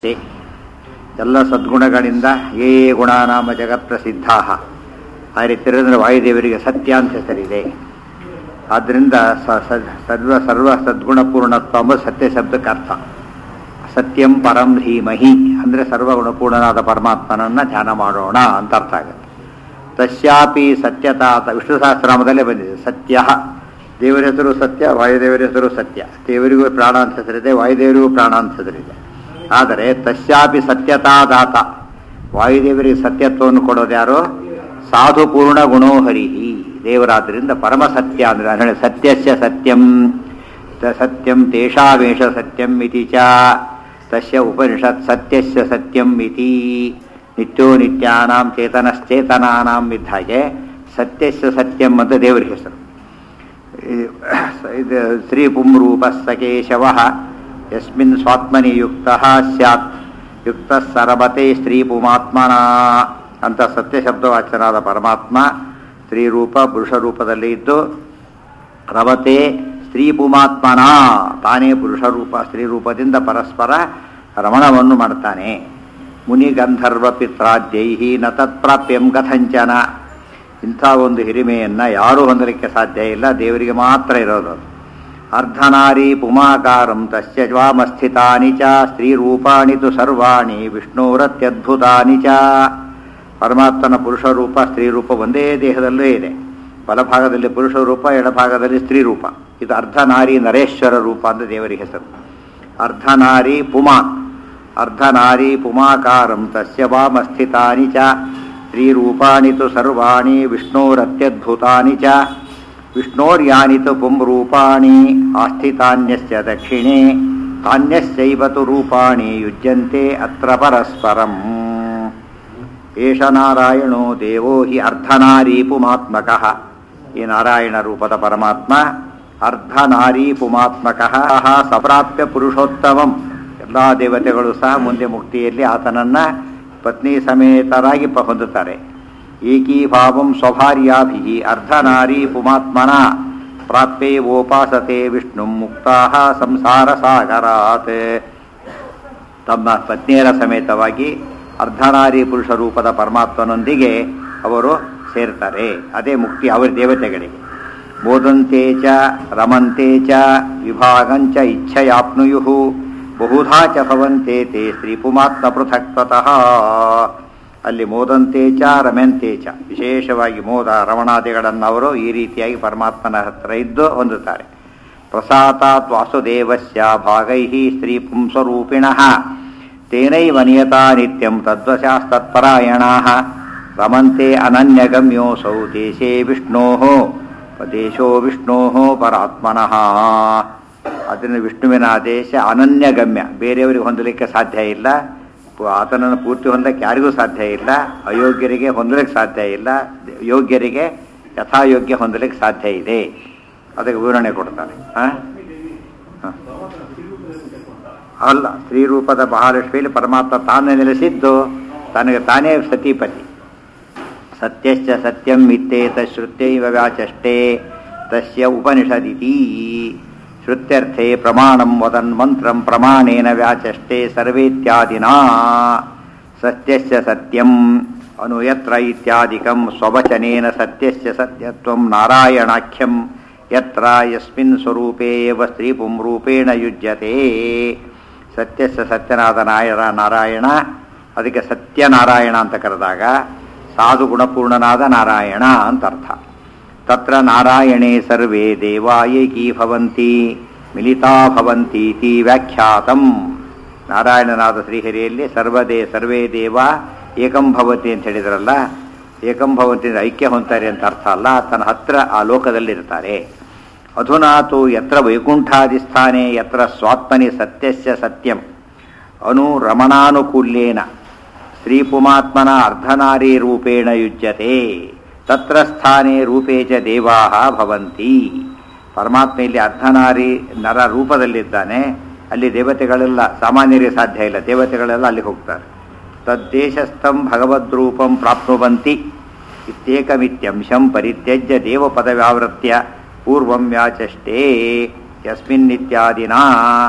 ಇದೆ. ಎಲ್ಲ ಸದ್ಗುಣಗಳಿಂದ ಯೇ ಗುಣನಾಮ ಜಗತ್ಪ್ರಸಿದ್ಧಾ ಆ ರೀತಿ ಇರೋದ್ರೆ ವಾಯುದೇವರಿಗೆ ಸತ್ಯ ಅಂತ ಹೆಸರಿದೆ ಆದ್ದರಿಂದ ಸ ಸ- ಸರ್ವ ಸರ್ವ ಸದ್ಗುಣಪೂರ್ಣತ್ವ ಎಂಬುದು ಸತ್ಯ ಶಬ್ದಕ್ಕೆ ಅರ್ಥ ಸತ್ಯಂ ಪರಂ ಧೀಮಹಿ ಅಂದರೆ ಸರ್ವಗುಣಪೂರ್ಣನಾದ ಪರಮಾತ್ಮನನ್ನ ಧ್ಯಾನ ಮಾಡೋಣ ಅಂತ ಅರ್ಥ ಆಗುತ್ತೆ ತಸ್ಯಾಪಿ ಸತ್ಯತಾ ಅಂತ ವಿಷ್ಣು ಸಹಸ್ರನಾಮದಲ್ಲೇ ಬಂದಿದೆ ಸತ್ಯ ದೇವರ ಹೆಸರು ಸತ್ಯ ವಾಯುದೇವರ ಹೆಸರು ಸತ್ಯ ದೇವರಿಗೂ ಪ್ರಾಣ ಅಂತ ಹೆಸರಿದೆ ವಾಯುದೇವರಿಗೂ ಪ್ರಾಣ ಅಂತ ಹೆಸರಿದೆ ಆದರೆ ತಸ್ಯಾಪಿ ಸತ್ಯತಾ ದಾತ ವಾಯುದೇವರಿಗೆ ಸತ್ಯತ್ವವನ್ನು ಕೊಡೋದು ಯಾರು ಸಾಧು ಪೂರ್ಣ ಗುಣೋಹರಿಹಿ ದೇವರಾದ್ರಿಂದ ಪರಮ ಸತ್ಯ ಅಂದ್ರೆ ನಾನು ಹೇಳಿ ಸತ್ಯಸ್ಯ ಸತ್ಯಂ ತ- ಸತ್ಯಂ ತೇಷಾವೇಷ ಸತ್ಯಂ ಇತಿ ಚ ತಸ್ಯ ಉಪನಿಷತ್ ಸತ್ಯಸ್ಯ ಸತ್ಯಂ ಇತಿ ನಿತ್ಯೋ ನಿತ್ಯಾನಾಂ ಚೇತನಶ್ಚೇತನಾನಾಂ ಇದ್ದ ಹಾಗೆ ಸತ್ಯಸ್ಯ ಸತ್ಯಂ ಅಂತ ದೇವರ ಹೆಸರು ಈ- ಇದು ಶ್ರೀ ಪುಂರೂಪ ಸ ಕೇಶವ ಯಸ್ಮಿನ್ ಸ್ವಾತ್ಮನಿ ಯುಕ್ತ ಸ್ಯಾತ್ ಯುಕ್ತ ಸರಬತೆ ಸ್ತ್ರೀ ಪುಮಾತ್ಮನ ಅಂತ ಸತ್ಯ ಶಬ್ದವಾಚನಾದ ಪರಮಾತ್ಮ ಸ್ತ್ರೀ ರೂಪ ಪುರುಷ ರೂಪದಲ್ಲಿ ಇದ್ದು ರವತೆ ಸ್ತ್ರೀ ಪುಮಾತ್ಮನ ತಾನೇ ಪುರುಷ ರೂಪ ಸ್ತ್ರೀ ರೂಪದಿಂದ ಪರಸ್ಪರ ರಮಣವನ್ನು ಮಾಡ್ತಾನೆ ಮುನಿ ಗಂಧರ್ವ ಪಿತ್ರಾದ್ಯೈಹಿ ನ ತತ್ಪ್ರಾಪ್ಯಂ ಕಥಂಚನ ಇಂಥ ಒಂದು ಹಿರಿಮೆಯನ್ನು ಯಾರೂ ಹೊಂದಲಿಕ್ಕೆ ಸಾಧ್ಯ ಇಲ್ಲ ದೇವರಿಗೆ ಮಾತ್ರ ಇರೋದು ಅದು. ಅರ್ಧನಾರಿ ಪುಮಾಕಾರಂ ತಸ್ಯ ಜ್ವಾಮಸ್ಥಿತಾನಿ ಚ ಸ್ತ್ರೀರೂಪಾಣಿ ತು ಸರ್ವಾಣಿ ವಿಷ್ಣುರತ್ಯದ್ಭುತಾನಿ ಚ ಪರಮಾತ್ಮನ ಪುರುಷ ರೂಪ ಸ್ತ್ರೀ ರೂಪ ಒಂದೇ ದೇಹದಲ್ಲೂ ಇದೆ ಬಲಭಾಗದಲ್ಲಿ ಪುರುಷ ರೂಪ ಎಡಭಾಗದಲ್ಲಿ ಸ್ತ್ರೀ ರೂಪ ಇದು ಅರ್ಧನಾರಿ ನರೇಶ್ವರ ರೂಪ ಅಂತ ದೇವರಿಗೆ ಹೆಸರು ಅರ್ಧನಾರಿ ಪುಮಾನ್ ಅರ್ಧನಾರಿ ಪುಮಾಕಾರಂ ತಸ್ಯ ವಾಮಸ್ಥಿತಾನಿ ಚ ಸ್ತ್ರೀರೂಪಾಣಿ ತು ಸರ್ವಾಣಿ ವಿಷ್ಣೋರತ್ಯದ್ಭುತಾನಿ ಚ ವಿಷ್ಣೋರ್ಯಾನಿ ತು ಪುಂರೂಪಾಣಿ ಆಸ್ಥಿತಾನ್ಯಸ್ಯ ದಕ್ಷಿಣೆ ತಾನ್ಯಸ್ಯೈವ ತು ರೂಪಾಣಿ ಯುಜ್ಯಂತೆ ಅತ್ರ ಪರಸ್ಪರಂ ಏಷ ನಾರಾಯಣೋ ದೇವೋ ಹಿ ಅರ್ಧನಾರಿ ಪುಮಾತ್ಮಕಃ ಈ ನಾರಾಯಣ ರೂಪದ ಪರಮಾತ್ಮ ಅರ್ಧನಾರಿ ಪುಮಾತ್ಮಕಃ ಸಪ್ರಾಪ್ಯ ಪುರುಷೋತ್ತಮಂ ಎಲ್ಲ ದೇವತೆಗಳು ಸಹ ಮುಂದೆ ಮುಕ್ತಿಯಲ್ಲಿ ಆತನನ್ನ ಪತ್ನಿ ಸಮೇತರಾಗಿ ಪ ಹೊಂದುತ್ತಾರೆ ಏಕೀಭಾವಂ ಸ್ವಭಾರ್ಯಾಭಿ ಅರ್ಧನಾರಿ ಪುಮಾತ್ಮನ ಪ್ರಾಪ್ಯೇವೋಪಾಸತೆ ವಿಷ್ಣು ಮುಕ್ತಾ ಸಂಸಾರ ಸಾಗರಾತ್ ತಮ್ಮ ಪತ್ನಿಯರ ಸಮೇತವಾಗಿ ಅರ್ಧನಾರಿ ಪುರುಷ ರೂಪದ ಪರಮಾತ್ಮನೊಂದಿಗೆ ಅವರು ಸೇರ್ತಾರೆ ಅದೇ ಮುಕ್ತಿ ಅವರ ದೇವತೆಗಳಿಗೆ ಮೋದಂತೆ ಚ ರಮಂತೆ ಚ ವಿಭಾಗಂಚ ಇಚ್ಛೆಯಾಪ್ನುಯು ಬಹುಧಾ ಚ ಭವಂತೆ ತೇ ಸ್ತ್ರೀ ಪುಮಾತ್ಮ ಪೃಥಕ್ತತಃ ಅಲ್ಲಿ ಮೋದಂತೆ ಚ ರಮೆಂತೆ ಚ ವಿಶೇಷವಾಗಿ ಮೋದ ರಮಣಾದಿಗಳನ್ನು ಅವರು ಈ ರೀತಿಯಾಗಿ ಪರಮಾತ್ಮನ ಹತ್ರ ಇದ್ದು ಹೊಂದುತ್ತಾರೆ ಪ್ರಸಾತಾತ್ ವಾಸುದೇವಸ್ಯ ಭಾಗೈ ಸ್ತ್ರೀ ಪುಂಸರೂಪಿಣಃ ತೇನೈವ ನಿಯತಾ ನಿತ್ಯಂ ತದ್ವಶಾಸ್ತತ್ಪರಾಯಣಾ ರಮಂತೆ ಅನನ್ಯಗಮ್ಯೋಸೌ ದೇಶೇ ವಿಷ್ಣೋ ದೇಶೋ ವಿಷ್ಣೋ ಪರಾತ್ಮನಃ ಅದರಿಂದ ವಿಷ್ಣುವಿನ ಆದೇಶ ಅನನ್ಯಗಮ್ಯ ಬೇರೆಯವರಿಗೆ ಹೊಂದಲಿಕ್ಕೆ ಸಾಧ್ಯ ಇಲ್ಲ ಪು- ಆತನನ್ನು ಪೂರ್ತಿ ಹೊಂದಕ್ಕೆ ಯಾರಿಗೂ ಸಾಧ್ಯ ಇಲ್ಲ ಅಯೋಗ್ಯರಿಗೆ ಹೊಂದಲಿಕ್ಕೆ ಸಾಧ್ಯ ಇಲ್ಲ ಯೋಗ್ಯರಿಗೆ ಯಥಾಯೋಗ್ಯ ಹೊಂದಲಿಕ್ಕೆ ಸಾಧ್ಯ ಇದೆ ಅದಕ್ಕೆ ವಿವರಣೆ ಕೊಡ್ತಾರೆ ಆ? ಹ. ಅಲ್ಲ ಸ್ತ್ರೀ ರೂಪದ ಮಹಾಲಕ್ಷ್ಮಿಯಲ್ಲಿ ಪರಮಾತ್ಮ ತಾನೇ ನೆಲೆಸಿದ್ದು ತನಗೆ ತಾನೇ ಸತಿಪತಿ ಸತ್ಯಶ್ಚ ಸತ್ಯಂ ಇತ್ತೇತ ಶ್ರುತ್ಯೈವ ವ್ಯಾಚಷ್ಟೇ ತಸ್ಯ ಉಪನಿಷದಿತಿ ಶ್ರುತ್ಯರ್ಥೆ ಪ್ರಮಾಣಂ ವದನ್ ಮಂತ್ರಂ ಪ್ರಮಾಣೇನ ವ್ಯಾಚಷ್ಟೇ ಸರ್ವೇತ್ಯಾದಿನಾ ಸತ್ಯಸ್ಯ ಸತ್ಯಂ ಅನು ಯತ್ರ ಇತ್ಯಾದಿಕಂ ಸ್ವವಚನೇನ ಸತ್ಯಸ್ಯ ಸತ್ಯತ್ವಂ ನಾರಾಯಣಾಖ್ಯಂ ಯತ್ರ ಯಸ್ಮಿನ್ ಸ್ವರೂಪೇ ಏವ ಸ್ತ್ರೀಪುಂ ರೂಪೇಣ ಯುಜ್ಯತೆ ಸತ್ಯಸ್ಯ ಸತ್ಯನಾದ ನಾಯರ ನಾರಾಯಣ ಅದಕ್ಕೆ ಸತ್ಯನಾರಾಯಣ ಅಂತ ಕರೆದಾಗ ಸಾಧು ಗುಣಪೂರ್ಣನಾದ ನಾರಾಯಣ ಅಂತ ಅರ್ಥ ತತ್ರ ನಾರಾಯಣೇ ಸರ್ವೇ ದೇವಾ ಏಕೀಭವಂತಿ ಮಿಲಿತಾ ಭವಂತೀತಿ ವ್ಯಾಖ್ಯಾತಂ ನಾರಾಯಣನಾದ ಶ್ರೀಹರಿಯಲ್ಲಿ ಸರ್ವದೇ ಸರ್ವೇ ದೇವ ಏಕಂ ಭವತಿ ಅಂತ ಹೇಳಿದ್ರಲ್ಲ ಏಕಂ ಭವಂತಿ ಅಂದ್ರೆ ಐಕ್ಯ ಹೊಂತಾರೆ ಅಂತ ಅರ್ಥ ಅಲ್ಲ ತನ್ನ ಹತ್ರ ಆ ಲೋಕದಲ್ಲಿರ್ತಾರೆ ಅಧುನಾತು ಯತ್ರ ವೈಕುಂಠಾದಿಸ್ಥಾನೆ ಯತ್ರ ಸ್ವಾತ್ಮನಿ ಸತ್ಯಸ್ಯ ಸತ್ಯಂ ಅನು ರಮಣಾನುಕೂಲ್ಯೇನ ಸ್ತ್ರೀಪುಮಾತ್ಮನ ಅರ್ಧನಾರಿ ರೂಪೇಣ ಯುಜ್ಯತೆ ತತ್ರ ಸ್ಥಾನೆ ರೂಪೇ ಚ ದೇವಾ ಭವಂತಿ ಪರಮಾತ್ಮ ಇಲ್ಲಿ ಅರ್ಧನಾರಿ ನರ ರೂಪದಲ್ಲಿದ್ದಾನೆ ಅಲ್ಲಿ ದೇವತೆಗಳೆಲ್ಲ ಸಾಮಾನ್ಯರಿಗೆ ಸಾಧ್ಯ ಇಲ್ಲ ದೇವತೆಗಳೆಲ್ಲ ಅಲ್ಲಿ ಹೋಗ್ತಾರೆ ತದ್ದೇಶಸ್ಥಂ ಭಗವದ್ರೂಪಂ ಪ್ರಾಪ್ನುವಂತಿ ಇತ್ಯೇಕಮಿತ್ಯಂಶಂ ಪರಿತ್ಯಜ್ಯ ದೇವಪದವ್ಯಾವೃತ್ಯ ಪೂರ್ವಂ ವ್ಯಾಚಷ್ಟೇ ಯಸ್ಮಿನ್ನಿತ್ಯಾದಿನಾ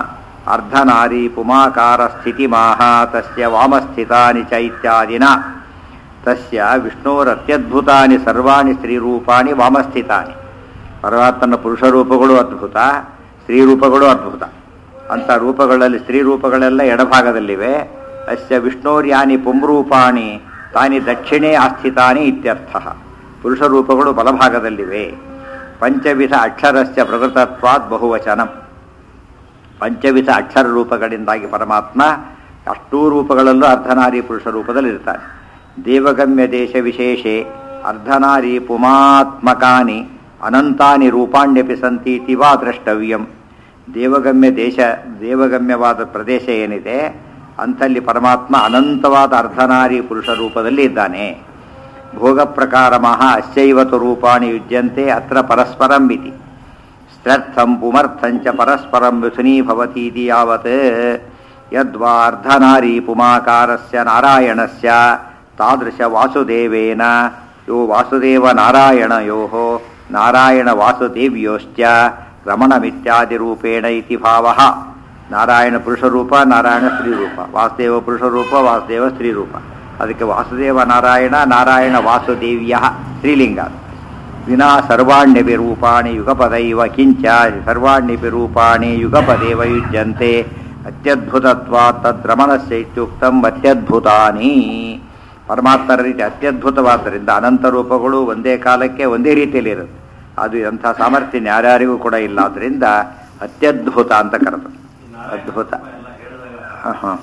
ಅರ್ಧನಾರಿ ಪುಮಾಕಾರ ಸ್ಥಿತಿಮಾಹ ತಸ್ಯ ವಾಮಸ್ಥಿತಾನಿ ಚ ಇತ್ಯಾದಿನ ತಸ್ಯ ವಿಷ್ಣೋರತ್ಯದ್ಭುತಾನಿ ಸರ್ವಾಣಿ ಸ್ತ್ರೀರೂಪಾಣಿ ವಾಮಸ್ಥಿತಾನಿ ಪರಮಾತ್ಮನ ಪುರುಷ ರೂಪಗಳು ಅದ್ಭುತ ಸ್ತ್ರೀ ರೂಪಗಳು ಅದ್ಭುತ ಅಂಥ ರೂಪಗಳಲ್ಲಿ ಸ್ತ್ರೀ ರೂಪಗಳೆಲ್ಲ ಎಡಭಾಗದಲ್ಲಿವೆ ಅಸ್ಯ ವಿಷ್ಣೋರ್ಯಾನಿ ಪುಂರೂಪಾಣಿ ತಾನಿ ದಕ್ಷಿಣೇ ಆಸ್ಥಿತಾನಿ ಇತ್ಯರ್ಥ ಪುರುಷ ರೂಪಗಳು ಬಲಭಾಗದಲ್ಲಿವೆ ಪಂಚವಿಧ ಅಕ್ಷರಸ್ಯ ಪ್ರಕೃತತ್ವಾತ್ ಬಹುವಚನಂ ಪಂಚವಿಧ ಅಕ್ಷರ ರೂಪಗಳಿಂದಾಗಿ ಪರಮಾತ್ಮ ಅಷ್ಟೂ ರೂಪಗಳಲ್ಲೂ ಅರ್ಧನಾರಿ ಪುರುಷ ರೂಪದಲ್ಲಿರ್ತಾನೆ ದೇವಗಮ್ಯ ದೇಶ ವಿಶೇಷೆ ಅರ್ಧನಾರಿ ಪುಮಾತ್ಮಕಾನಿ ಅನಂತಾನಿ ರೂಪಾಣ್ಯಪಿ ಸಂತೀತಿ ವಾ ದ್ರಷ್ಟವ್ಯಂ ದೇವಗಮ್ಯ ದೇಶ ದೇವಗಮ್ಯವಾದ ಪ್ರದೇಶ ಏನಿದೆ ಅಂಥಲ್ಲಿ ಪರಮಾತ್ಮ ಅನಂತವಾದ ಅರ್ಧನಾರಿ ಪುರುಷ ರೂಪದಲ್ಲಿ ಇದ್ದಾನೆ ಭೋಗ ಪ್ರಕಾರ ಮಹಾ ಅಸ್ಯೈವತು ರೂಪಾಣಿ ಯುಜ್ಯಂತೆ ಅತ್ರ ಪರಸ್ಪರಂ ಇತಿ ಸ್ತ್ಯರ್ಥಂ ಪುಮರ್ಥಂಚ ಪರಸ್ಪರಂ ವ್ಯಸನೀಭವತೀತಿ ಯಾವತ್ ಯದ್ವಾ ಅರ್ಧನಾರಿ ಪುಮಾಕಾರಸ್ಯ ನಾರಾಯಣಸ್ಯ ತಾದೃಶ ವಾಸುದೇವೇನ ಯೋ ವಾಸುದೇವ ನಾರಾಯಣಯೋ ನಾರಾಯಣ ವಾಸುದೇವ್ಯೋಶ್ಚ ರಮಣಮಿತ್ಯಾದಿರೂಪೇಣ ಇತಿ ಭಾವ ನಾರಾಯಣ ಪುರುಷರೂಪ ನಾರಾಯಣ ಸ್ತ್ರೀರೂಪ ವಾಸುದೇವ ಪುರುಷರೂಪ ವಾಸುದೇವ ಸ್ತ್ರೀರೂಪ ಅದಕ್ಕೆ ವಾಸುದೇವ ನಾರಾಯಣ ನಾರಾಯಣ ವಾಸುದೇವ್ಯ ಸ್ತ್ರೀಲಿಂಗ ವಿನಾ ಸರ್ವಾಣ್ಯಪಿ ರೂಪಾಣಿ ಯುಗಪದೈವ ಕಿಂಚ ಸರ್ವಾಣ್ಯಪಿ ರೂಪಾಣಿ ಯುಗಪದೇವ ಯುಜ್ಯಂತೆ ಅತ್ಯದ್ಭುತತ್ವಾ ತದ್ರಮಣಸ್ಯ ಇತ್ಯುಕ್ತಂ ಅತ್ಯದ್ಭುತಾನಿ ಪರಮಾತ್ಮರ ರೀತಿ ಅತ್ಯದ್ಭುತವಾದ್ದರಿಂದ ಅನಂತ ರೂಪಗಳು ಒಂದೇ ಕಾಲಕ್ಕೆ ಒಂದೇ ರೀತಿಯಲ್ಲಿ ಇರುತ್ತೆ ಅದು ಎಂಥ ಸಾಮರ್ಥ್ಯ ಯಾರ್ಯಾರಿಗೂ ಕೂಡ ಇಲ್ಲ ಆದ್ದರಿಂದ ಅತ್ಯದ್ಭುತ ಅಂತ ಕರೆದು ಅದ್ಭುತ ಹಾಂ ಹಾಂ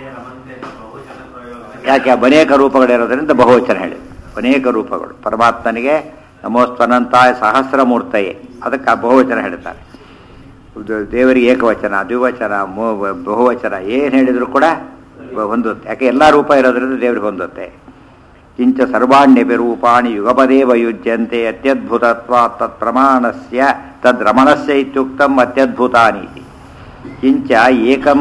ಯಾಕೆ ಅನೇಕ ರೂಪಗಳಿರೋದ್ರಿಂದ ಬಹುವಚನ ಹೇಳಿ ಅನೇಕ ರೂಪಗಳು ಪರಮಾತ್ಮನಿಗೆ ನಮೋಸ್ತನಂತಾಯ ಸಹಸ್ರಮೂರ್ತಯೇ ಅದಕ್ಕೆ ಆ ಬಹುವಚನ ಹೇಳ್ತಾರೆ ಇದು ದೇವರಿಗೆ ಏಕವಚನ ದ್ವಿವಚನ ಮೋ ಬಹುವಚನ ಏನು ಹೇಳಿದ್ರು ಕೂಡ ಹೊಂದುತ್ತೆ ಯಾಕೆ ಎಲ್ಲ ರೂಪ ಇರೋದ್ರಿಂದ ದೇವರಿಗೆ ಹೊಂದುತ್ತೆ ಕಿಂಚ ಸರ್ವಾಣ್ಯಪಿ ರೂಪಾಣಿ ಯುಗಪದೇವ ಯುಜ್ಯಂತೆ ಅತ್ಯದ್ಭುತತ್ವ ತತ್ ಪ್ರಮಾಣಸ್ಯ ತದ್ರಮಣಸ್ಯ ಇತ್ಯುಕ್ತಂ ಅತ್ಯದ್ಭುತಾನಿ ಇತಿ. ಕಿಂಚ ಏಕಂ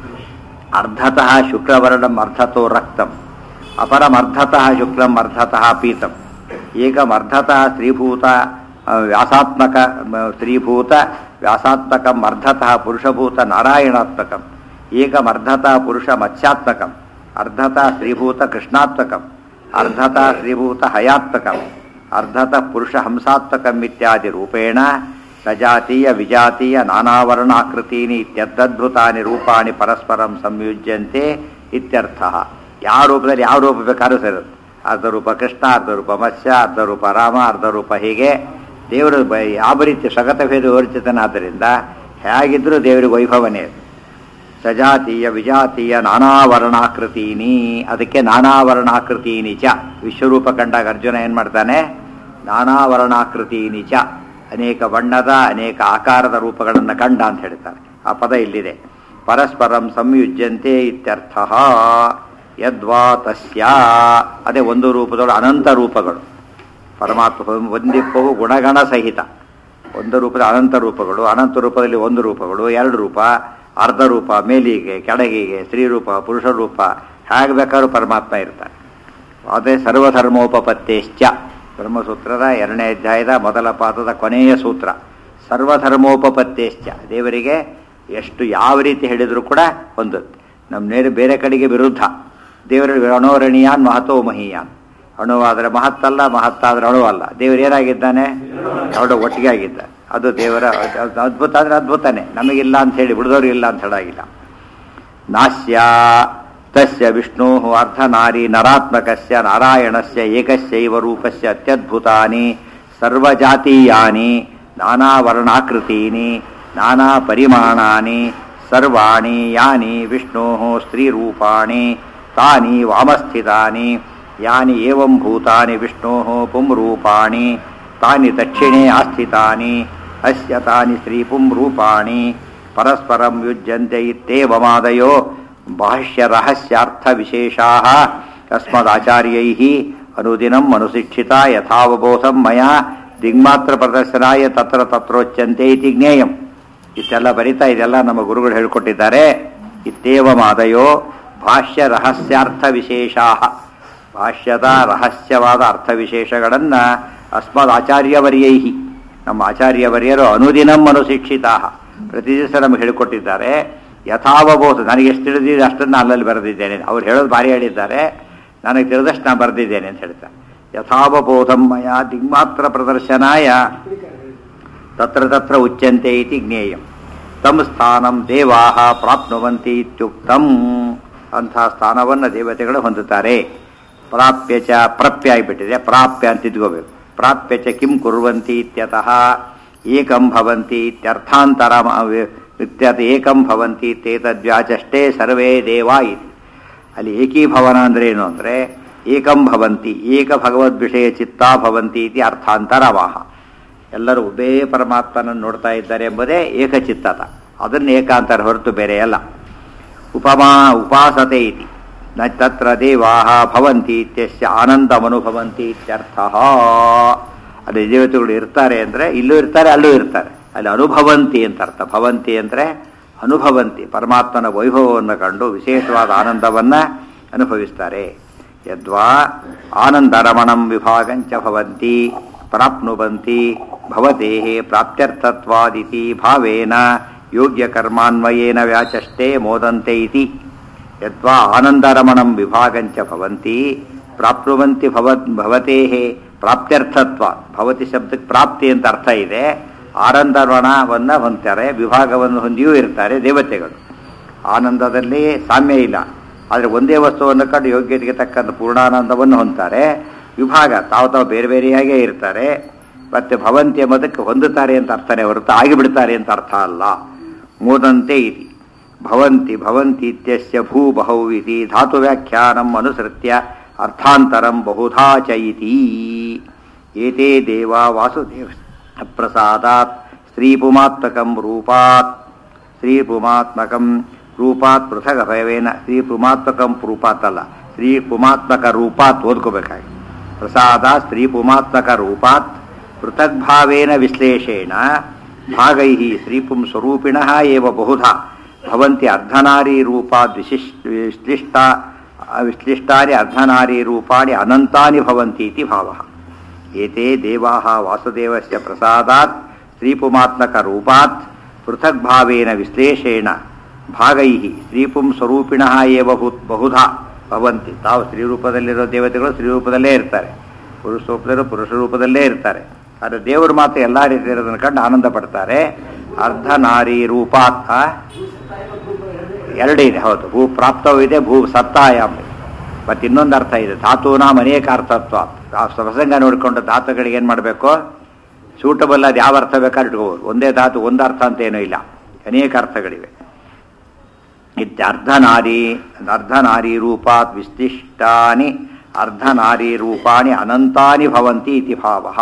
ಅರ್ಧತಃ ಶುಕ್ಲವರ್ಣಂ ಅರ್ಧತೋ ರಕ್ತಂ ಅಪರಮರ್ಧತಃ ಶುಕ್ಲಂ ಅರ್ಧತಃ ಪೀತಂ ಏಕಮರ್ಧತಃ ಸ್ತ್ರೀಭೂತ ಆ, ವ್ಯಾಸಾತ್ಮಕ ಮ, ಸ್ತ್ರೀಭೂತ ವ್ಯಾಸಾತ್ಮಕಂ ಅರ್ಧತಃ ಪುರುಷಭೂತ ನಾರಾಯಣಾತ್ಮಕಂ ಏಕಮರ್ಧತಃ ಪುರುಷ ಮತ್ಸ್ಯಾತ್ಮಕಂ ಅರ್ಧತಃ ಸ್ತ್ರೀಭೂತ ಕೃಷ್ಣಾತ್ಮಕಂ ಅರ್ಧತಃ ಸ್ತ್ರೀಭೂತ ಹಯಾತ್ಮಕಂ ಅರ್ಧತಃ ಪುರುಷ ಹಂಸಾತ್ಮಕಂ ಇತ್ಯಾದಿ ರೂಪೇಣ ಸಜಾತೀಯ ವಿಜಾತೀಯ ನಾನಾವರ್ಣಾಕೃತೀನಿ ಇತ್ಯದ್ಭುತಾನಿ ರೂಪಾಣಿ ಪರಸ್ಪರಂ ಸಂಯುಜ್ಯಂತೆ ಇತ್ಯರ್ಥ ಯಾವ ರೂಪದಲ್ಲಿ ಯಾವ ರೂಪ ಬೇಕಾದ್ರೂ ಸೇರುತ್ತೆ ಅರ್ಧ ರೂಪ ಕೃಷ್ಣ ಅರ್ಧ ರೂಪ ಮತ್ಸ್ಯ ಅರ್ಧ ರೂಪ ರಾಮ ಅರ್ಧ ರೂಪ ಹೀಗೆ ದೇವರು ಬ ಯಾವ ರೀತಿ ಸಗತ ಭೇದ ವಿವರ್ಜಿತನಾದ್ದರಿಂದ ಹೇಗಿದ್ರೂ ದೇವರಿಗೆ ವೈಭವನೇ ಅದು. ಸಜಾತೀಯ ವಿಜಾತೀಯ ನಾನಾವರ್ಣಾಕೃತೀನಿ ಅದಕ್ಕೆ ನಾನಾವರ್ಣಾಕೃತೀನಿ ಚ ವಿಶ್ವರೂಪ ಕಂಡಾಗ ಅರ್ಜುನ ಏನು ಮಾಡ್ತಾನೆ ನಾನಾವರ್ಣಾಕೃತೀನಿ ಚ ಅನೇಕ ಬಣ್ಣದ ಅನೇಕ ಆಕಾರದ ರೂಪಗಳನ್ನು ಕಂಡ ಅಂತ ಹೇಳ್ತಾರೆ ಆ ಪದ ಇಲ್ಲಿದೆ ಪರಸ್ಪರಂ ಸಂಯುಜ್ಯಂತೆ ಇತ್ಯರ್ಥ ಯದ್ವಾ ತಸ್ಯ ಅದೇ ಒಂದು ರೂಪದೊಳು ಅನಂತ ರೂಪಗಳು ಪರಮಾತ್ಮ ಒಂದಿಪ್ಪವು ಗುಣಗಣ ಸಹಿತ ಒಂದು ರೂಪದ ಅನಂತ ರೂಪಗಳು ಅನಂತ ರೂಪದಲ್ಲಿ ಒಂದು ರೂಪಗಳು ಎರಡು ರೂಪ ಅರ್ಧ ರೂಪ ಮೇಲಿಗೆ ಕೆಳಗಿಗೆ ಸ್ತ್ರೀರೂಪ ಪುರುಷ ರೂಪ ಹೇಗೆ ಬೇಕಾದ್ರೂ ಪರಮಾತ್ಮ ಇರ್ತಾನೆ ಅದೇ ಸರ್ವಧರ್ಮೋಪಪತ್ತೇಶ್ಚ ಬ್ರಹ್ಮಸೂತ್ರದ ಎರಡನೇ ಅಧ್ಯಾಯದ ಮೊದಲ ಪಾದದ ಕೊನೆಯ ಸೂತ್ರ ಸರ್ವಧರ್ಮೋಪಪತ್ತೇಶ್ಚ ದೇವರಿಗೆ ಎಷ್ಟು ಯಾವ ರೀತಿ ಹೇಳಿದರೂ ಕೂಡ ಹೊಂದುತ್ತೆ ನಮ್ಮ ನೇರ ಬೇರೆ ಕಡೆಗೆ ವಿರುದ್ಧ ದೇವರ ಅಣೋರಣೀಯಾನ್ ಮಹತೋ ಮಹೀಯಾನ್ ಅಣುವಾದರೆ ಮಹತ್ತಲ್ಲ ಮಹತ್ತಾದ್ರೆ ಅಣುವಲ್ಲ ದೇವರು ಏನಾಗಿದ್ದಾನೆ ಎರಡು ಒಟ್ಟಿಗೆ ಆಗಿದ್ದ ಅದು ದೇವರ ಅದು ಅದ್ಭುತ ಅಂದ್ರೆ ಅದ್ಭುತನೇ ನಮಗಿಲ್ಲ ಅಂತ ಹೇಳಿ ಉಳಿದವ್ರಿಗೆ ಇಲ್ಲ ಅಂತ ಹೇಳಾಗಿಲ್ಲ ನಾಸ್ಯ ತಸ್ಯ ವಿಷ್ಣೋ ಅರ್ಧನಾರಿ ನರಾತ್ಮಕಸ್ಯ ನಾರಾಯಣಸ್ಯ ಏಕಸ್ಯೈವ ರೂಪಸ್ಯ ಅತ್ಯದ್ಭುತಾನಿ ಸರ್ವಜಾತೀಯಾನಿ ನಾನಾವರ್ಣಾಕೃತೀನಿ ನಾನಾ ಪರಿಮಾಣಾನಿ ಸರ್ವಾಣಿ ಯಾನಿ ವಿಷ್ಣೋ ಸ್ತ್ರೀರೂಪಾಣಿ ತಾನಿ ವಾಮಸ್ಥಿತಾನಿ ಯಾನಿ ಏವಂ ಭೂತಾನಿ ವಿಷ್ಣೋ ಪುಂರೂಪಾಣಿ ತಾನಿ ದಕ್ಷಿಣೆ ಆಸ್ಥಿತಾನಿ ಅಸ್ಯ ತಾನಿ ಸ್ತ್ರೀ ಪುಂರೂಪಾಣಿ ಪರಸ್ಪರಂ ಯುಜ್ಯಂತೆ ಇತ್ತೇವಮಾದಯೋ ಬಾಹ್ಯ ರಹಸ್ಯಾರ್ಥ ವಿಶೇಷಾ ಅಸ್ಮದಾಚಾರ್ಯೈ ಅನುದಿನಂ ಅನುಶಿಕ್ಷಿತ ಯಥಾವಬೋಧಂ ಮಯಾ ದಿಗ್ಮಾತ್ರ ಪ್ರದರ್ಶನಾಯ ತತ್ರ ತತ್ರೋಚ್ಯಂತೆ ಇತಿ ಜ್ಞೇಯಂ ಇಷ್ಟೆಲ್ಲ ಬರಿತಾ ಇದೆಲ್ಲ ನಮ್ಮ ಗುರುಗಳು ಹೇಳ್ಕೊಟ್ಟಿದ್ದಾರೆ ಇತ್ತೇವಮಾದಯೋ ಭಾಷ್ಯ ರಹಸ್ಯಾರ್ಥ ವಿಶೇಷಾ ಭಾಷ್ಯದ ರಹಸ್ಯವಾದ ಅರ್ಥ ವಿಶೇಷಗಳನ್ನು ಅಸ್ಮದ್ ಆಚಾರ್ಯವರ್ಯೈ ನಮ್ಮ ಆಚಾರ್ಯವರ್ಯರು ಅನುದಿನಂ ಅನುಶಿಕ್ಷಿತಾ ಪ್ರತಿ ದಿವಸ ನಮಗೆ ಹೇಳಿಕೊಟ್ಟಿದ್ದಾರೆ ಯಥಾವಬೋಧ ನನಗೆ ಎಷ್ಟು ತಿಳಿದಿದೆ ಅಷ್ಟನ್ನು ಅಲ್ಲಲ್ಲಿ ಬರೆದಿದ್ದೇನೆ ಅವ್ರು ಹೇಳೋದು ಭಾರಿ ಹೇಳಿದ್ದಾರೆ ನನಗೆ ತಿಳಿದಷ್ಟು ನಾನು ಬರೆದಿದ್ದೇನೆ ಅಂತ ಹೇಳ್ತಾರೆ ಯಥಾವಬೋಧಮ್ಮಯ ದಿಗ್ಮಾತ್ರ ಪ್ರದರ್ಶನಾಯ ತತ್ರ ತತ್ರ ಉಚ್ಯಂತೆ ಇತಿ ಜ್ಞೇಯಂ ತಮ್ಮ ಸ್ಥಾನಂ ದೇವಾಹ ಪ್ರಾಪ್ನುವಂತಿ ಇತ್ಯುಕ್ತಂ ಅಂತಹ ಸ್ಥಾನವನ್ನು ದೇವತೆಗಳು ಹೊಂದುತ್ತಾರೆ ಪ್ರಾಪ್ಯ ಚ ಪ್ರಪ್ಯ ಆಗಿಬಿಟ್ಟಿದೆ ಪ್ರಾಪ್ಯ ಅಂತ ಇದ್ಕೋಬೇಕು ಪ್ರಾಪ್ಯ ಚ ಕಿಂ ಕುರ್ವಂತಿ ಇತ್ಯತಃ ಏಕಂ ಭವಂತಿ ಇತ್ಯರ್ಥಾಂತರ ಇತ್ಯತ ಏಕಂ ಭವಂತಿ ತೇತದ್ವ್ಯಾಚಷ್ಟೇ ಸರ್ವೇ ದೇವ ಇತಿ ಅಲ್ಲಿ ಏಕೀಭವನ ಅಂದ್ರೆ ಏನು ಅಂದರೆ ಏಕಂ ಭವಂತಿ ಏಕ ಭಗವದ್ ವಿಷಯ ಚಿತ್ತಾ ಭವಂತಿ ಇತಿ ಅರ್ಥಾಂತರವಾಹ ಎಲ್ಲರೂ ಒಬ್ಬೇ ಪರಮಾತ್ಮನನ್ನು ನೋಡ್ತಾ ಇದ್ದಾರೆ ಎಂಬುದೇ ಏಕಚಿತ್ತತ ಅದನ್ನು ಏಕಾಂತರ ಹೊರತು ಬೇರೆ ಅಲ್ಲ ಉಪಮಾ ಉಪಾಸತೆ ಇತಿ ನ ತತ್ರ ದೇವಾಹ ಭವಂತಿ ಇತ್ಯಸ್ಯ ಆನಂದಮನುಭವಂತಿ ಇತ್ಯರ್ಥ ಅಲ್ಲಿ ದೇವತೆಗಳು ಇರ್ತಾರೆ ಅಂದರೆ ಇಲ್ಲೂ ಇರ್ತಾರೆ ಅಲ್ಲೂ ಇರ್ತಾರೆ ಅಲ್ಲಿ ಅನುಭವಂತಿ ಅಂತ ಅರ್ಥ ಭವಂತಿ ಅಂದರೆ ಅನುಭವಂತಿ ಪರಮಾತ್ಮನ ವೈಭವವನ್ನು ಕಂಡು ವಿಶೇಷವಾದ ಆನಂದವನ್ನು ಅನುಭವಿಸ್ತಾರೆ ಯದ್ವಾ ಆನಂದರಮಣಂ ವಿಭಾಗಂಚ ಭವಂತಿ ಪ್ರಾಪ್ನುವಂತಿ ಭವತೆ ಪ್ರಾಪ್ತ್ಯರ್ಥತ್ವಾದಿತಿ ಭಾವೇನ ಯೋಗ್ಯ ಕರ್ಮಾನ್ವಯೇನ ವ್ಯಾಚಷ್ಟೇ ಮೋದಂತೆ ಇತಿ ಯದ್ವಾ ಆನಂದರಮಣಂ ವಿಭಾಗಂಚ ಭವಂತಿ ಪ್ರಾಪ್ನುವಂತಿ ಭವ ಭವತೆ ಪ್ರಾಪ್ತ್ಯರ್ಥತ್ವ ಭವತಿ ಶಬ್ದಕ್ಕೆ ಪ್ರಾಪ್ತಿ ಅಂತ ಅರ್ಥ ಇದೆ ಆನಂದರಮಣವನ್ನು ಹೊಂದ್ತಾರೆ ವಿಭಾಗವನ್ನು ಹೊಂದಿಯೂ ಇರ್ತಾರೆ ದೇವತೆಗಳು ಆನಂದದಲ್ಲಿ ಸಾಮ್ಯ ಇಲ್ಲ ಆದರೆ ಒಂದೇ ವಸ್ತುವನ್ನು ಕಂಡು ಯೋಗ್ಯತೆಗೆ ತಕ್ಕಂಥ ಪೂರ್ಣಾನಂದವನ್ನು ಹೊಂದ್ತಾರೆ ವಿಭಾಗ ತಾವು ತಾವು ಬೇರೆ ಬೇರೆಯಾಗೇ ಇರ್ತಾರೆ ಮತ್ತೆ ಭವಂತಿ ಎಂಬುದಕ್ಕೆ ಹೊಂದುತ್ತಾರೆ ಅಂತ ಅರ್ಥನೇ ಹೊರತು ಆಗಿಬಿಡ್ತಾರೆ ಅಂತ ಅರ್ಥ ಅಲ್ಲ ಮೋದಂತೆ ಇತಿ ಭವಂತಿ ಭವಂತಿ ಇತ್ಯಸ್ಯ ಭೂ ಬಹು ಇತಿ ಧಾತು ವ್ಯಾಖ್ಯಾನಂ ಅನುಸೃತ್ಯ ಅರ್ಥಾಂತರಂ ಬಹುಧಾ ಚ ಇತಿ ಏತೇ ದೇವ ವಾಸುದೇವ ಪ್ರಸಾದಾತ್ ಸ್ತ್ರೀಪುಮಾತ್ಮಕಂ ರೂಪಾತ್ ಸ್ತ್ರೀಪುಮಾತ್ಮಕಂ ರೂಪಾತ್ ಪೃಥಕ್ ಭಯವೇನ ಸ್ತ್ರೀ ಪುಮಾತ್ಮಕಂ ರೂಪಾತ್ ಅಲ್ಲ ಸ್ತ್ರೀ ಪುಮಾತ್ಮಕ ರೂಪಾತ್ ಓದ್ಕೋಬೇಕಾಗಿ ಪ್ರಸಾದ ಸ್ತ್ರೀ ಪುಮಾತ್ಮಕ ರೂಪಾತ್ ಪೃಥಕ್ ಭಾವೇನ ವಿಶ್ಲೇಷೇಣ ಭಾಗೈ ಸ್ತ್ರೀಪುಂ ಸ್ವರೂಪಿಣ ಏವ ಬಹುಧಾ ಭವಂತಿ ಅರ್ಧನಾರಿ ರೂಪಾದ್ ವಿಶಿಷ್ಟ ವಿಶ್ಲಿಷ್ಟ ವಿಶ್ಲಿಷ್ಟಾನಿ ಅರ್ಧನಾರಿ ರೂಪಾಣಿ ಅನಂತಾನಿ ಭವಂತಿ ಇತಿ ಭಾವಃ ಏತೆ ದೇವಾಃ ವಾಸುದೇವಸ್ಯ ಪ್ರಸಾದಾತ್ ಸ್ತ್ರೀಪುಮಾತ್ಮಕ ರೂಪಾತ್ ಪೃಥಕ್ ಭಾವೇನ ವಿಶ್ಲೇಷೇಣ ಭಾಗೈ ಸ್ತ್ರೀಪುಂ ಸ್ವರೂಪಿಣ ಏವ ಭೂತ್ ಬಹುಧಾ ಭವಂತಿ ತಾವು ಸ್ತ್ರೀ ರೂಪದಲ್ಲಿರೋ ದೇವತೆಗಳು ಸ್ತ್ರೀ ರೂಪದಲ್ಲೇ ಇರ್ತಾರೆ ಪುರುಷ ರೂಪದಲ್ಲಿರೋ ಪುರುಷ ರೂಪದಲ್ಲೇ ಇರ್ತಾರೆ ಆದರೆ ದೇವರು ಮಾತ್ರ ಎಲ್ಲ ರೀತಿ ಇರೋದನ್ನು ಕಂಡು ಆನಂದ ಪಡ್ತಾರೆ ಅರ್ಧ ನಾರಿ ರೂಪಾತ್ ಆ? ಎರಡು ಇದೆ ಹೌದು ಭೂ ಪ್ರಾಪ್ತವೂ ಇದೆ ಭೂ ಸತ್ತಾಯಾಮ ಮತ್ತು ಇನ್ನೊಂದು ಅರ್ಥ ಇದೆ ಧಾತುನಾಮ್ ಅನೇಕ ಅರ್ಥತ್ವ ಆ ಪ್ರಸಂಗ ನೋಡಿಕೊಂಡು ಧಾತುಗಳಿಗೆ ಏನು ಮಾಡಬೇಕು ಸೂಟಬಲ್ ಅದು ಯಾವ ಅರ್ಥ ಬೇಕಾದ್ರೆ ಇಟ್ಕೋಬೋದು ಒಂದೇ ಧಾತು ಒಂದು ಅರ್ಥ ಅಂತ ಏನೂ ಇಲ್ಲ ಅನೇಕ ಅರ್ಥಗಳಿವೆ ಇತ್ಯರ್ಧನಾರಿ ಅರ್ಧನಾರಿ ರೂಪಾತ್ ವಿಶಿಷ್ಟಾನಿ ಅರ್ಧನಾರಿ ರೂಪಾಣಿ ಅನಂತಾನಿ ಭವಂತಿ ಇತಿ ಭಾವಃ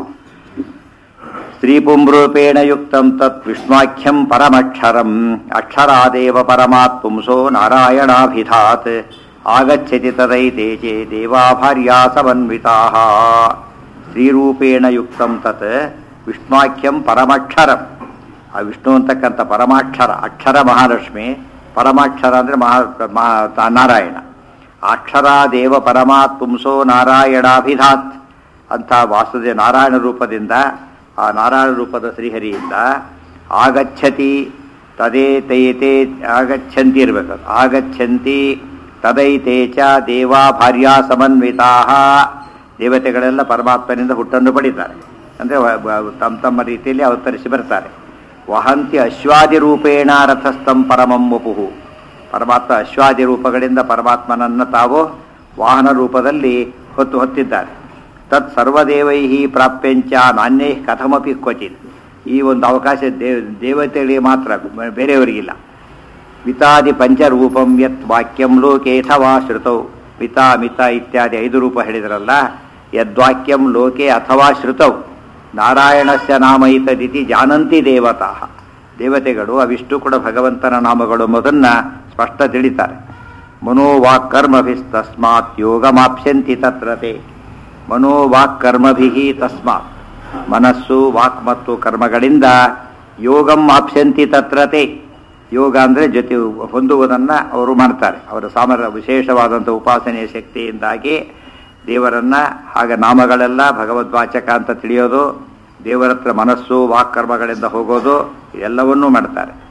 ಸ್ತ್ರೀಪುಂರೂಪೇಣ ಯುಕ್ತಂ ತತ್ ವಿಷ್ಣಾಖ್ಯಂ ಪರಮಕ್ಷರಂ ಅಕ್ಷರಾದೇವ ಪರಮಾತ್ ಪುಂಸೋ ನಾರಾಯಣಾಭಿಧಾತ್ ಆಗಚ್ಚತಿ ತದೈತೆ ಚೇ ದೇವಾ ಭಾರ್ಯಾ ಸಮನ್ವಿತಾಃ ಸ್ತ್ರೀರೂಪೇಣ ಯುಕ್ತಂ ತತ್ ವಿಷ್ಣಾಖ್ಯಂ ಪರಮಕ್ಷರಂ ಆ ವಿಷ್ಣು ಅಂತಕ್ಕಂಥ ಪರಮಾಕ್ಷರ ಅಕ್ಷರ ಮಹಾಲಕ್ಷ್ಮಿ ಪರಮಾಕ್ಷರ ಅಂದರೆ ಮಹಾ ಮಹಾ- ತ- ನಾರಾಯಣ ಅಕ್ಷರಾದೇವ ಪರಮಾತ್ ಪುಂಸೋ ನಾರಾಯಣಾಭಿಧಾತ್ ಅಂತ ವಾಸುದೇವ ನಾರಾಯಣ ರೂಪದಿಂದ ಆ ನಾರಾಯಣ ರೂಪದ ಶ್ರೀಹರಿಯಿಂದ ಆಗಚ್ಚತಿ ತದೇ ತೈತೆ ಆಗಚ್ಚಂತಿ ಇರಬೇಕು ಆಗಚ್ಚಂತಿ ತದೈತೆ ಚ ದೇವಾ ಭಾರ್ಯಾ ಸಮನ್ವಿತಾ ದೇವತೆಗಳೆಲ್ಲ ಪರಮಾತ್ಮನಿಂದ ಹುಟ್ಟನ್ನು ಪಡಿತಾರೆ ಅಂದರೆ ತಮ್ಮ ತಮ್ಮ ರೀತಿಯಲ್ಲಿ ಅವತರಿಸಿ ಬರ್ತಾರೆ ವಹಂತಿ ಅಶ್ವಾದಿ ರೂಪೇಣ ರಥಸ್ಥಂ ಪರಮಂ ವಪುಹು ಪರಮಾತ್ಮ ಅಶ್ವಾದಿ ರೂಪಗಳಿಂದ ಪರಮಾತ್ಮನನ್ನು ತಾವು ವಾಹನ ರೂಪದಲ್ಲಿ ಹೊತ್ತು ಹೊತ್ತಿದ್ದಾರೆ ತತ್ ಸರ್ವದೇವೈ ಪ್ರಾಪ್ಯಂಚ ನಾಣ್ಯೈ ಕಥಮಪಿ ಕ್ವಚಿತ್ ಈ ಒಂದು ಅವಕಾಶ ದೇವ ದೇವತೆಗಳಿಗೆ ಮಾತ್ರ ಬೇರೆಯವರಿಗಿಲ್ಲ ವಿತಾದಿ ಪಂಚರೂಪಂ ಯತ್ ವಾಕ್ಯಂ ಲೋಕೇಥವಾ ಶ್ರುತೌ ಪಿತಾ ಮಿತ ಇತ್ಯಾದಿ ಐದು ರೂಪ ಹೇಳಿದ್ರಲ್ಲ ಯದ್ವಾಕ್ಯಂ ಲೋಕೆ ಅಥವಾ ಶ್ರುತೌ ನಾರಾಯಣಸ್ಯ ನಾಮೈತದಿತಿ ಜಾನಂತಿ ದೇವತಾ ದೇವತೆಗಳು ಅವಿಷ್ಟು ಕೂಡ ಭಗವಂತನ ನಾಮಗಳು ಎಂಬುದನ್ನು ಸ್ಪಷ್ಟ ತಿಳಿತಾರೆ ಮನೋವಾಕ್ಕರ್ಮಭಿಸ್ತಸ್ಮಾತ್ ಯೋಗಮಾಪ್ಸ್ಯಂತಿ ತತ್ರತೆ ಮನೋವಾಕ್ಕರ್ಮಭಿ ತಸ್ಮಾತ್ ಮನಸ್ಸು ವಾಕ್ ಮತ್ತು ಕರ್ಮಗಳಿಂದ ಯೋಗಂ ಆಪ್ಸ್ಯಂತಿ ತತ್ರತೆ ಯೋಗ ಅಂದರೆ ಜೊತೆ ಹೊಂದುವುದನ್ನು ಅವರು ಮಾಡ್ತಾರೆ ಅವರ ಸಾಮರ ವಿಶೇಷವಾದಂಥ ಉಪಾಸನೆಯ ಶಕ್ತಿಯಿಂದಾಗಿ ದೇವರನ್ನ ಹಾಗೆ ನಾಮಗಳೆಲ್ಲ ಭಗವದ್ವಾಚಕ ಅಂತ ತಿಳಿಯೋದು ದೇವರ ಹತ್ರ ಮನಸ್ಸು ವಾಕ್ಕರ್ಮಗಳಿಂದ ಹೋಗೋದು ಎಲ್ಲವನ್ನೂ ಮಾಡ್ತಾರೆ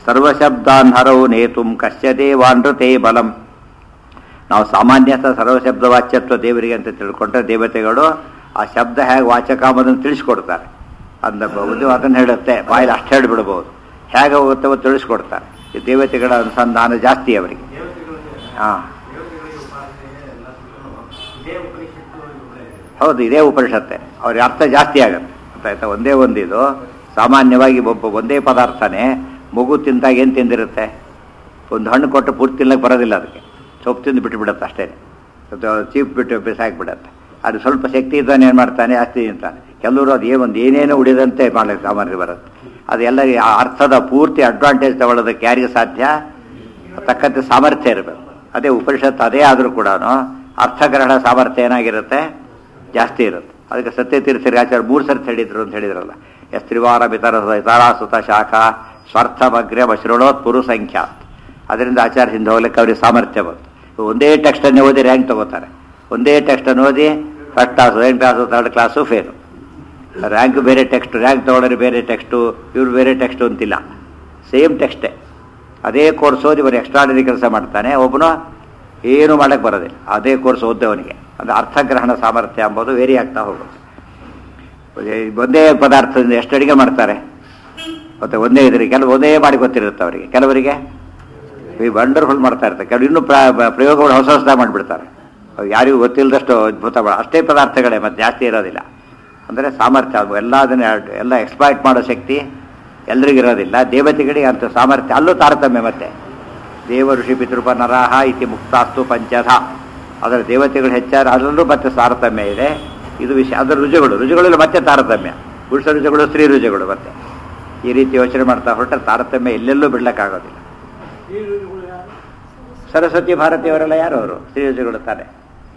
ಸರ್ವಶಬ್ದಾನ್ ಹರೌ ನೇತುಂ ಕಶ್ಯ ದೇವಾನೃತೆ ಬಲಂ ನಾವು ಸಾಮಾನ್ಯತಃ ಸರ್ವಶಬ್ದ ವಾಚ್ಯತ್ವ ದೇವರಿಗೆ ಅಂತ ತಿಳ್ಕೊಂಡ್ರೆ ದೇವತೆಗಳು ಆ ಶಬ್ದ ಹೇಗೆ ವಾಚಕ ಅನ್ನೋದನ್ನು ತಿಳಿಸ್ಕೊಡ್ತಾರೆ ಅಂದ ಒಂದು ಅದನ್ನು ಹೇಳುತ್ತೆ ಬಾಯಲ್ಲಿ ಅಷ್ಟು ಹೇಳಿಬಿಡ್ಬೋದು ಹೇಗೆ ಹೋಗುತ್ತೆ ಅಂತ ತಿಳಿಸ್ಕೊಡ್ತಾರೆ ಈ ದೇವತೆಗಳ ಅನುಸಂಧಾನ ಜಾಸ್ತಿ ಅವರಿಗೆ ಹಾಂ ಹೌದು ಇದೇ ಉಪನಿಷತ್ತೆ ಅವ್ರಿಗೆ ಅರ್ಥ ಜಾಸ್ತಿ ಆಗುತ್ತೆ ಗೊತ್ತಾಯ್ತಾ ಒಂದೇ ಒಂದಿದು ಸಾಮಾನ್ಯವಾಗಿ ಒಬ್ಬ ಒಂದೇ ಪದಾರ್ಥನೇ ಮಗು ತಿಂದಾಗ ಏನು ತಿಂದಿರುತ್ತೆ ಒಂದು ಹಣ್ಣು ಕೊಟ್ಟು ಪೂರ್ತಿ ತಿನ್ನಕ್ಕೆ ಬರೋದಿಲ್ಲ ಅದಕ್ಕೆ ಸೊಪ್ಪು ತಿಂದು ಬಿಟ್ಟು ಬಿಡುತ್ತೆ ಅಷ್ಟೇ ಚೀಪ್ ಬಿಟ್ಟು ಬಿಸಾಕ್ಬಿಡತ್ತೆ ಅದು ಸ್ವಲ್ಪ ಶಕ್ತಿ ಇದ್ದಾನೆ ಏನು ಮಾಡ್ತಾನೆ ಅಷ್ಟೇ ತಿಂತಾನೆ ಕೆಲವರು ಅದು ಏನು ಒಂದು ಏನೇನೋ ಉಳಿದಂತೆ ಮಾಡಲಿಕ್ಕೆ ಸಾಮಾನ್ಯ ಬರುತ್ತೆ ಅದೆಲ್ಲರಿಗೆ ಆ ಅರ್ಥದ ಪೂರ್ತಿ ಅಡ್ವಾಂಟೇಜ್ ತಗೊಳ್ಳೋದಕ್ಕೆ ಯಾರಿಗೆ ಸಾಧ್ಯ ತಕ್ಕಂತೆ ಸಾಮರ್ಥ್ಯ ಇರಬೇಕು ಅದೇ ಉಪನಿಷತ್ತು ಅದೇ ಆದರೂ ಕೂಡ ಅರ್ಥಗ್ರಹಣ ಸಾಮರ್ಥ್ಯ ಏನಾಗಿರುತ್ತೆ ಜಾಸ್ತಿ ಇರುತ್ತೆ ಅದಕ್ಕೆ ಸತ್ಯತೀರ್ಥರಿ ಆಚಾರ್ಯ ಮೂರು ಸರ್ತಿ ಹೇಳಿದ್ರು ಅಂತ ಹೇಳಿದ್ರಲ್ಲ ಎಸ್ ತ್ರಿವಾರ ಬಿತರ ತಾರಾಸುತ ಶಾಖ ಸ್ವಾರ್ಥಮಗ್ರ ಮಶ್ರಣೋತ್ ಪುರು ಸಂಖ್ಯಾತ್ ಅದರಿಂದ ಆಚಾರ್ಯ ಹಿಂದೆ ಹೋಗ್ಲಿಕ್ಕೆ ಅವ್ರಿಗೆ ಸಾಮರ್ಥ್ಯ ಬಂತು ಒಂದೇ ಟೆಕ್ಸ್ಟನ್ನು ಓದಿ ರ್ಯಾಂಕ್ ತಗೋತಾರೆ ಒಂದೇ ಟೆಕ್ಸ್ಟನ್ನು ಓದಿ first class second class third class fail rank ಬೇರೆ ಟೆಕ್ಸ್ಟ್ ರ್ಯಾಂಕ್ ತಗೊಳ್ಳೋರು ಬೇರೆ ಟೆಕ್ಸ್ಟು ಇವ್ರು ಬೇರೆ ಟೆಕ್ಸ್ಟು ಅಂತಿಲ್ಲ ಸೇಮ್ ಟೆಕ್ಸ್ಟೇ ಅದೇ ಕೋರ್ಸ್ ಓದಿ ಬರೀ ಎಕ್ಸ್ಟ್ರಾಡರಿ ಕೆಲಸ ಮಾಡ್ತಾನೆ ಒಬ್ಬನು ಏನು ಮಾಡಕ್ಕೆ ಬರೋದಿಲ್ಲ ಅದೇ ಕೋರ್ಸ್ ಓದ್ದವನಿಗೆ ಅದು ಅರ್ಥಗ್ರಹಣ ಸಾಮರ್ಥ್ಯ ಎಂಬುದು ವೇರಿ ಆಗ್ತಾ ಹೋಗುತ್ತೆ ಒಂದೇ ಪದಾರ್ಥದಿಂದ ಎಷ್ಟು ಅಡಿಗೆ ಮಾಡ್ತಾರೆ ಮತ್ತೆ ಒಂದೇ ಇದ್ರಿಗೆ ಕೆಲವು ಒಂದೇ ಮಾಡಿ ಗೊತ್ತಿರುತ್ತೆ ಅವರಿಗೆ ಕೆಲವರಿಗೆ ಈ ವಂಡರ್ಫುಲ್ ಮಾಡ್ತಾ ಇರ್ತಾರೆ ಕೆಲವು ಇನ್ನೂ ಪ್ರ- ಪ್ರಯೋಗಗಳು ಹೊಸ ಹೊಸದಾಗಿ ಮಾಡಿಬಿಡ್ತಾರೆ ಅವು ಯಾರಿಗೂ ಗೊತ್ತಿಲ್ಲದಷ್ಟು ಅದ್ಭುತ ಮಾಡ- ಅಷ್ಟೇ ಪದಾರ್ಥಗಳೇ ಮತ್ತೆ ಜಾಸ್ತಿ ಇರೋದಿಲ್ಲ ಅಂದರೆ ಸಾಮರ್ಥ್ಯ ಅದು ಎಲ್ಲ ಅದನ್ನ ಎಲ್ಲ ಎಕ್ಸ್ಪ್ಲಾಯ್ಟ್ ಮಾಡೋ ಶಕ್ತಿ ಎಲ್ರಿಗಿರೋದಿಲ್ಲ ದೇವತೆಗಳಿಗೆ ಅಂತ ಸಾಮರ್ಥ್ಯ ಅಲ್ಲೂ ತಾರತಮ್ಯ ಮತ್ತೆ ದೇವ ಋಷಿ ಪಿತೃಪ ನರಾಹ ಇತಿ ಮುಕ್ತಾಸ್ತು ಪಂಚಧ ಅದರ ದೇವತೆಗಳು ಹೆಚ್ಚಾದ ಅದರಲ್ಲೂ ಮತ್ತೆ ತಾರತಮ್ಯ ಇದೆ ಇದು ವಿಷಯ ಅದರ ರುಜುಗಳು ರುಜುಗಳಲ್ಲಿ ಮತ್ತೆ ತಾರತಮ್ಯ ಪುರುಷ ರುಜುಗಳು ಸ್ತ್ರೀ ರುಜುಗಳು ಮತ್ತೆ ಈ ರೀತಿ ಯೋಚನೆ ಮಾಡ್ತಾ ಹೊರಟ್ರೆ ತಾರತಮ್ಯ ಎಲ್ಲೆಲ್ಲೂ ಬಿಡ್ಲಿಕ್ಕಾಗೋದಿಲ್ಲ ಸರಸ್ವತಿ ಭಾರತಿಯವರೆಲ್ಲ ಯಾರು ಅವರು ಸ್ತ್ರೀ ರುಜುಗಳು ತಾನೆ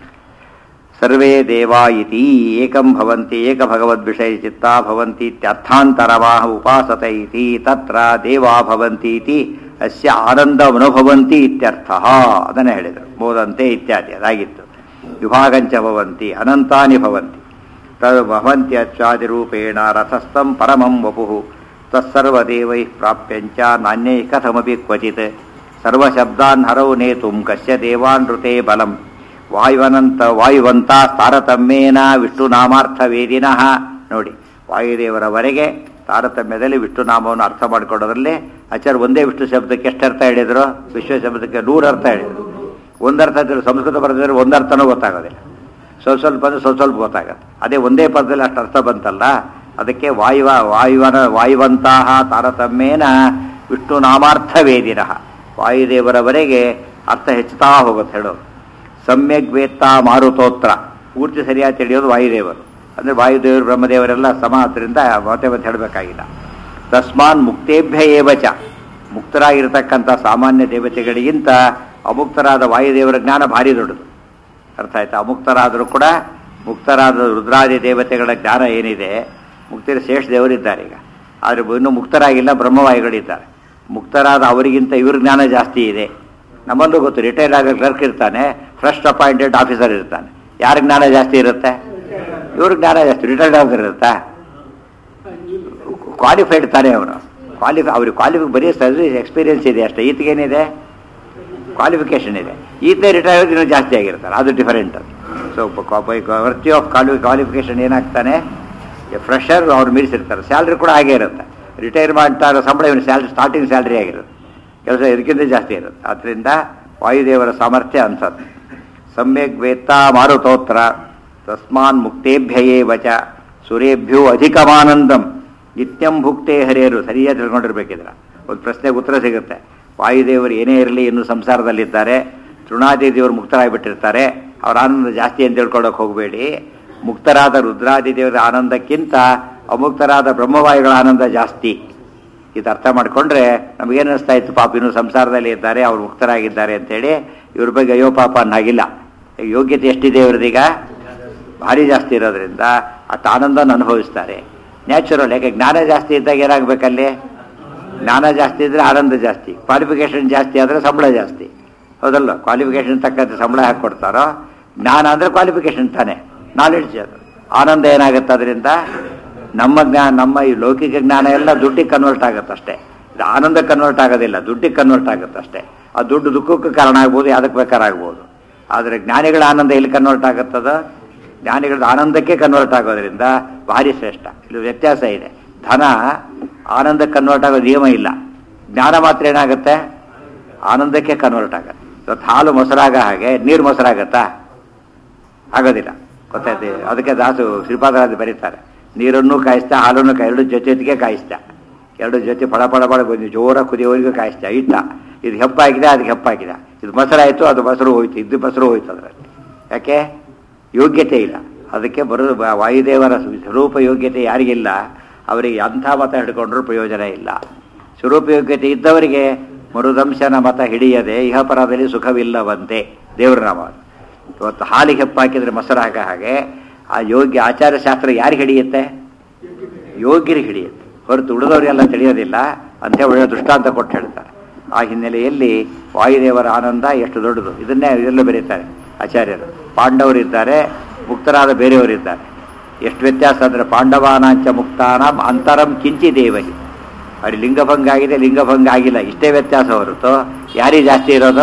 ಸರ್ವೇ ದೇವಾ ಇತಿ ಏಕಂ ಭವಂತಿ ಏಕ ಭಗವದ್ವಿಷಯ ಚಿತ್ತಾ ಭವಂತಿ ಇತ್ಯರ್ಥಾಂತರವಾಹ ಉಪಾಸತ ಇತಿ ತತ್ರ ದೇವಾ ಭವಂತಿ ಇತಿ ಅಸ್ಯ ಆನಂದ ಅನುಭವಂತಿ ಇತ್ಯರ್ಥ ಅದನ್ನೇ ಹೇಳಿದರು ಮೋದಂತೆ ಇತ್ಯಾದಿ ಅದಾಗಿತ್ತು ವಿಭಾಗಂಚ ಭವಂತಿ ಅನಂತಾನಿ ಭವಂತಿ ತದ್ ಭವಂತಿ ಅಚ್ಚಾದಿರೂಪೇಣ ರಥಸ್ಥಂ ಪರಮಂ ವಪುಃ ತತ್ಸರ್ವದೇವೈ ಪ್ರಾಪ್ಯಂಚ ನಾಣ್ಯೈ ಕಥಮಪಿ ಕ್ವಚಿತ್ ಸರ್ವಶಬ್ದಾನ್ ಹರೌ ನೇತುಂ ಕಶ್ಯ ದೇವಾನೃತೆ ಬಲಂ ವಾಯುವನಂತ ವಾಯುವಂತ ತಾರತಮ್ಯೇನ ವಿಷ್ಣು ನಾಮಾರ್ಥ ವೇದಿನಃ ನೋಡಿ ವಾಯುದೇವರವರೆಗೆ ತಾರತಮ್ಯದಲ್ಲಿ ವಿಷ್ಣು ನಾಮವನ್ನು ಅರ್ಥ ಮಾಡಿಕೊಳ್ಳೋದ್ರಲ್ಲಿ ಆಚಾರ್ಯ ಒಂದೇ ವಿಷ್ಣು ಶಬ್ದಕ್ಕೆ ಎಷ್ಟು ಅರ್ಥ ಹೇಳಿದ್ರು ವಿಶ್ವ ಶಬ್ದಕ್ಕೆ ನೂರು ಅರ್ಥ ಹೇಳಿದ್ರು ಒಂದರ್ಥ ಇದ್ರೆ ಸಂಸ್ಕೃತ ಬರೆದಿದ್ರೆ ಒಂದರ್ಥನೂ ಗೊತ್ತಾಗೋದಿಲ್ಲ ಸ್ವಲ್ಪ ಸ್ವಲ್ಪ ಅಂದ್ರೆ ಸ್ವಲ್ಪ ಸ್ವಲ್ಪ ಗೊತ್ತಾಗತ್ತೆ ಅದೇ ಒಂದೇ ಪದದಲ್ಲಿ ಅಷ್ಟು ಅರ್ಥ ಬಂತಲ್ಲ ಅದಕ್ಕೆ ವಾಯುವ ವಾಯುವನ ವಾಯುವಂತಹ ತಾರತಮ್ಯೇನ ವಿಷ್ಣು ನಾಮಾರ್ಥ ವೇದಿನಃ ವಾಯುದೇವರವರೆಗೆ ಅರ್ಥ ಹೆಚ್ಚುತ್ತಾ ಹೋಗುತ್ತೆ ಹೇಳೋದು ಸಮ್ಯಕ್ ವೇತ್ತ ಮಾರುತೋತ್ರ ಪೂರ್ತಿ ಸರಿಯಾಗಿ ತಿಳಿಯೋದು ವಾಯುದೇವರು ಅಂದರೆ ವಾಯುದೇವರು ಬ್ರಹ್ಮದೇವರೆಲ್ಲ ಸಮ ಆದ್ದರಿಂದ ಮತ್ತೆ ಮತ್ತೆ ಹೇಳಬೇಕಾಗಿಲ್ಲ ತಸ್ಮಾನ್ ಮುಕ್ತೇಭ್ಯ ಏವಚ ಮುಕ್ತರಾಗಿರ್ತಕ್ಕಂಥ ಸಾಮಾನ್ಯ ದೇವತೆಗಳಿಗಿಂತ ಅಮುಕ್ತರಾದ ವಾಯುದೇವರ ಜ್ಞಾನ ಭಾರಿ ದೊಡ್ಡದು ಅರ್ಥ ಆಯ್ತಾ ಅಮುಕ್ತರಾದರೂ ಕೂಡ ಮುಕ್ತರಾದ ರುದ್ರಾದಿ ದೇವತೆಗಳ ಜ್ಞಾನ ಏನಿದೆ ಮುಕ್ತಿರ ಶೇಷ ದೇವರಿದ್ದಾರೆ ಈಗ ಆದರೆ ಇನ್ನೂ ಮುಕ್ತರಾಗಿಲ್ಲ ಬ್ರಹ್ಮವಾಯುಗಳಿದ್ದಾರೆ ಮುಕ್ತರಾದ ಅವರಿಗಿಂತ ಇವ್ರ ಜ್ಞಾನ ಜಾಸ್ತಿ ಇದೆ ನಮ್ಮಲ್ಲೂ ಗೊತ್ತು ರಿಟೈರ್ಡ್ ಆಗೋ ಕ್ಲರ್ಕ್ ಇರ್ತಾನೆ ಫಸ್ಟ್ ಅಪಾಯಿಂಟೆಡ್ ಆಫೀಸರ್ ಇರ್ತಾನೆ ಯಾರ ಜ್ಞಾನ ಜಾಸ್ತಿ ಇರುತ್ತೆ ಇವ್ರ ಜ್ಞಾನ ಜಾಸ್ತಿ ರಿಟೈರ್ಡ್ ಆಗಿರುತ್ತಾ ಕ್ವಾಲಿಫೈಡ್ ತಾನೇ ಅವನು ಕ್ವಾಲಿಫೈ ಅವ್ರಿಗೆ ಕ್ವಾಲಿಫೈ ಬರೀ ಸರ್ವಿಸ್ ಎಕ್ಸ್ಪೀರಿಯನ್ಸ್ ಇದೆ ಅಷ್ಟೇ ಈತಗೇನಿದೆ ಕ್ವಾಲಿಫಿಕೇಷನ್ ಇದೆ ಈತನೇ ರಿಟೈರ್ ಇನ್ನೂ ಜಾಸ್ತಿ ಆಗಿರ್ತಾರೆ ಅದು ಡಿಫರೆಂಟ್ ಅದು so worthy of quali qualification ಏನಾಗ್ತಾನೆ ಫ್ರೆಷರ್ ಅವ್ರು ಮೀರಿಸಿರ್ತಾರೆ ಸ್ಯಾಲ್ರಿ ಕೂಡ ಹಾಗೆ ಇರುತ್ತೆ ರಿಟೈರ್ ಮಾಡ್ತಾ ಇರೋ ಸಂಬಳ ಇವನು ಸ್ಯಾಲ್ರಿ ಸ್ಟಾರ್ಟಿಂಗ್ ಸ್ಯಾಲ್ರಿ ಆಗಿರುತ್ತೆ ಕೆಲಸ ಇದಕ್ಕಿಂತ ಜಾಸ್ತಿ ಇರುತ್ತೆ ಆದ್ದರಿಂದ ವಾಯುದೇವರ ಸಾಮರ್ಥ್ಯ ಅನ್ಸತ್ತೆ ಸಮ್ಯಕ್ ವೇತ್ತ ಮಾರುತೋತ್ರ ತಸ್ಮಾನ್ ಮುಕ್ತೇಭ್ಯಯೇ ವಚ ಸುರೇಭ್ಯೋ ಅಧಿಕಮಾನಂದಂ ನಿತ್ಯಂ ಭುಕ್ತೇ ಹರಿಯರು ಸರಿಯಾಗಿ ತಿಳ್ಕೊಂಡಿರ್ಬೇಕಿದ್ರ ಒಂದು ಪ್ರಶ್ನೆಗೆ ಉತ್ತರ ಸಿಗುತ್ತೆ ವಾಯುದೇವರು ಏನೇ ಇರಲಿ ಇನ್ನು ಸಂಸಾರದಲ್ಲಿದ್ದಾರೆ ತೃಣಾದಿ ದೇವರು ಮುಕ್ತರಾಗಿಬಿಟ್ಟಿರ್ತಾರೆ ಅವ್ರ ಆನಂದ ಜಾಸ್ತಿ ಅಂತ ತಿಳ್ಕೊಳ್ಳೋಕೆ ಹೋಗಬೇಡಿ ಮುಕ್ತರಾದ ರುದ್ರಾದಿ ದೇವರ ಆನಂದಕ್ಕಿಂತ ಅಮುಕ್ತರಾದ ಬ್ರಹ್ಮವಾಯುಗಳ ಆನಂದ ಜಾಸ್ತಿ ಇದು ಅರ್ಥ ಮಾಡಿಕೊಂಡ್ರೆ ನಮಗೇನು ಅನಿಸ್ತಾ ಇತ್ತು ಪಾಪ ಇನ್ನೂ ಸಂಸಾರದಲ್ಲಿ ಇದ್ದಾರೆ ಅವ್ರು ಮುಕ್ತರಾಗಿದ್ದಾರೆ ಅಂತೇಳಿ ಇವ್ರ ಬಗ್ಗೆ ಅಯ್ಯೋ ಪಾಪ ಅನ್ನಾಗಿಲ್ಲ ಯೋಗ್ಯತೆ ಎಷ್ಟಿದೆ ಇವ್ರದೀಗ ಭಾರಿ ಜಾಸ್ತಿ ಇರೋದ್ರಿಂದ ಅಷ್ಟು ಆನಂದನ ಅನುಭವಿಸ್ತಾರೆ ನ್ಯಾಚುರಲ್ ಯಾಕೆ ಜ್ಞಾನ ಜಾಸ್ತಿ ಇದ್ದಾಗ ಏನಾಗಬೇಕಲ್ಲಿ ಜ್ಞಾನ ಜಾಸ್ತಿ ಇದ್ರೆ ಆನಂದ ಜಾಸ್ತಿ ಕ್ವಾಲಿಫಿಕೇಶನ್ ಜಾಸ್ತಿ ಆದರೆ ಸಂಬಳ ಜಾಸ್ತಿ ಹೌದಲ್ಲ ಕ್ವಾಲಿಫಿಕೇಶನ್ ತಕ್ಕಂತೆ ಸಂಬಳ ಹಾಕಿ ಕೊಡ್ತಾರೋ ಜ್ಞಾನ ಅಂದರೆ ಕ್ವಾಲಿಫಿಕೇಶನ್ ತಾನೆ ನಾಲೆಡ್ಜ್ ಅದು ಆನಂದ ಏನಾಗುತ್ತೆ ಅದರಿಂದ ನಮ್ಮ ಜ್ಞಾನ ನಮ್ಮ ಈ ಲೌಕಿಕ ಜ್ಞಾನ ಎಲ್ಲ ದುಡ್ಡಿಗೆ ಕನ್ವರ್ಟ್ ಆಗುತ್ತೆ ಅಷ್ಟೇ ಇದು ಆನಂದ ಕನ್ವರ್ಟ್ ಆಗೋದಿಲ್ಲ ದುಡ್ಡಿಗೆ ಕನ್ವರ್ಟ್ ಆಗುತ್ತೆ ಅಷ್ಟೇ ಆ ದುಡ್ಡು ದುಃಖಕ್ಕೆ ಕಾರಣ ಆಗ್ಬೋದು ಯಾವುದಕ್ಕೆ ಬೇಕಾರಾಗ್ಬೋದು ಆದರೆ ಜ್ಞಾನಿಗಳ ಆನಂದ ಎಲ್ಲಿ ಕನ್ವರ್ಟ್ ಆಗುತ್ತದ ಜ್ಞಾನಿಗಳ ಆನಂದಕ್ಕೆ ಕನ್ವರ್ಟ್ ಆಗೋದ್ರಿಂದ ಭಾರಿ ಶ್ರೇಷ್ಠ ಇಲ್ಲಿ ವ್ಯತ್ಯಾಸ ಇದೆ ಧನ ಆನಂದಕ್ಕೆ ಕನ್ವರ್ಟ್ ಆಗೋ ನಿಯಮ ಇಲ್ಲ ಜ್ಞಾನ ಮಾತ್ರ ಏನಾಗುತ್ತೆ ಆನಂದಕ್ಕೆ ಕನ್ವರ್ಟ್ ಆಗುತ್ತೆ ಇವತ್ತು ಹಾಲು ಮೊಸರಾಗ ಹಾಗೆ ನೀರು ಮೊಸರಾಗತ್ತಾ ಆಗೋದಿಲ್ಲ ಗೊತ್ತಾಯ್ತು ಅದಕ್ಕೆ ದಾಸು ಶ್ರೀಪಾದರಾಜ ಬರೀತಾರೆ ನೀರನ್ನು ಕಾಯಿಸ್ತಾ ಹಾಲನ್ನು ಕಾಯಿ ಎರಡು ಜೊತೆ ಜೊತೆಗೆ ಕಾಯಿಸ್ತಾ ಎರಡು ಜೊತೆ ಪಡ ಪಡ ಪಡ ಬಂದು ಜೋರ ಕುದಿಯೋವರೆಗೂ ಕಾಯಿಸ್ತಾ ಇಟ್ಟ ಇದು ಹೆಪ್ಪಾಗಿದೆ ಅದಕ್ಕೆ ಹೆಪ್ಪಾಗಿದೆ ಇದು ಮೊಸರಾಯಿತು ಅದು ಮೊಸರು ಹೋಯ್ತು ಇದು ಮೊಸರು ಹೋಯ್ತು ಅದರಲ್ಲಿ ಯಾಕೆ ಯೋಗ್ಯತೆ ಇಲ್ಲ ಅದಕ್ಕೆ ಬರೋದು ಬ- ವಾಯುದೇವರ ಸ್ವರೂಪ ಯೋಗ್ಯತೆ ಯಾರಿಗಿಲ್ಲ ಅವರಿಗೆ ಅಂಥ ಮತ ಹಿಡ್ಕೊಂಡ್ರೂ ಪ್ರಯೋಜನ ಇಲ್ಲ ಸ್ವರೂಪ ಯೋಗ್ಯತೆ ಇದ್ದವರಿಗೆ ಮರುದಂಶನ ಮತ ಹಿಡಿಯದೆ ಇಹಪರದಲ್ಲಿ ಸುಖವಿಲ್ಲವಂತೆ ದೇವರ ನಾಮ ಅದು. ಇವತ್ತು ಹಾಲಿಗೆ ಹೆಪ್ಪಾಕಿದ್ರೆ ಮೊಸರು ಹಾಕ ಹಾಗೆ ಆ ಯೋಗ್ಯ ಆಚಾರ್ಯ ಶಾಸ್ತ್ರ ಯಾರಿಗೆ ಹಿಡಿಯುತ್ತೆ ಯೋಗ್ಯರಿಗೆ ಹಿಡಿಯುತ್ತೆ ಹೊರತು ಉಳಿದವರಿಗೆಲ್ಲ ತಿಳಿಯೋದಿಲ್ಲ ಅಂತ ಒಳ್ಳೆಯ ದೃಷ್ಟಾಂತ ಕೊಟ್ಟು ಹೇಳ್ತಾರೆ ಆ ಹಿನ್ನೆಲೆಯಲ್ಲಿ ವಾಯುದೇವರ ಆನಂದ ಎಷ್ಟು ದೊಡ್ಡದು ಇದನ್ನೇ ಇದೆಲ್ಲ ಬರೀತಾರೆ ಆಚಾರ್ಯರು ಪಾಂಡವರಿದ್ದಾರೆ ಮುಕ್ತರಾದ ಬೇರೆಯವರಿದ್ದಾರೆ ಎಷ್ಟು ವ್ಯತ್ಯಾಸ ಅಂದರೆ ಪಾಂಡವಾನಾಂಚ ಮುಕ್ತಾನಾಂ ಅಂತರಂ ಕಿಂಚಿ ದೇವಹಿ ಅವ್ರಿಗೆ ಲಿಂಗಭಂಗ ಆಗಿದೆ ಲಿಂಗಭಂಗ ಆಗಿಲ್ಲ ಇಷ್ಟೇ ವ್ಯತ್ಯಾಸ ಹೊರತು ಯಾರಿಗೆ ಜಾಸ್ತಿ ಇರೋದು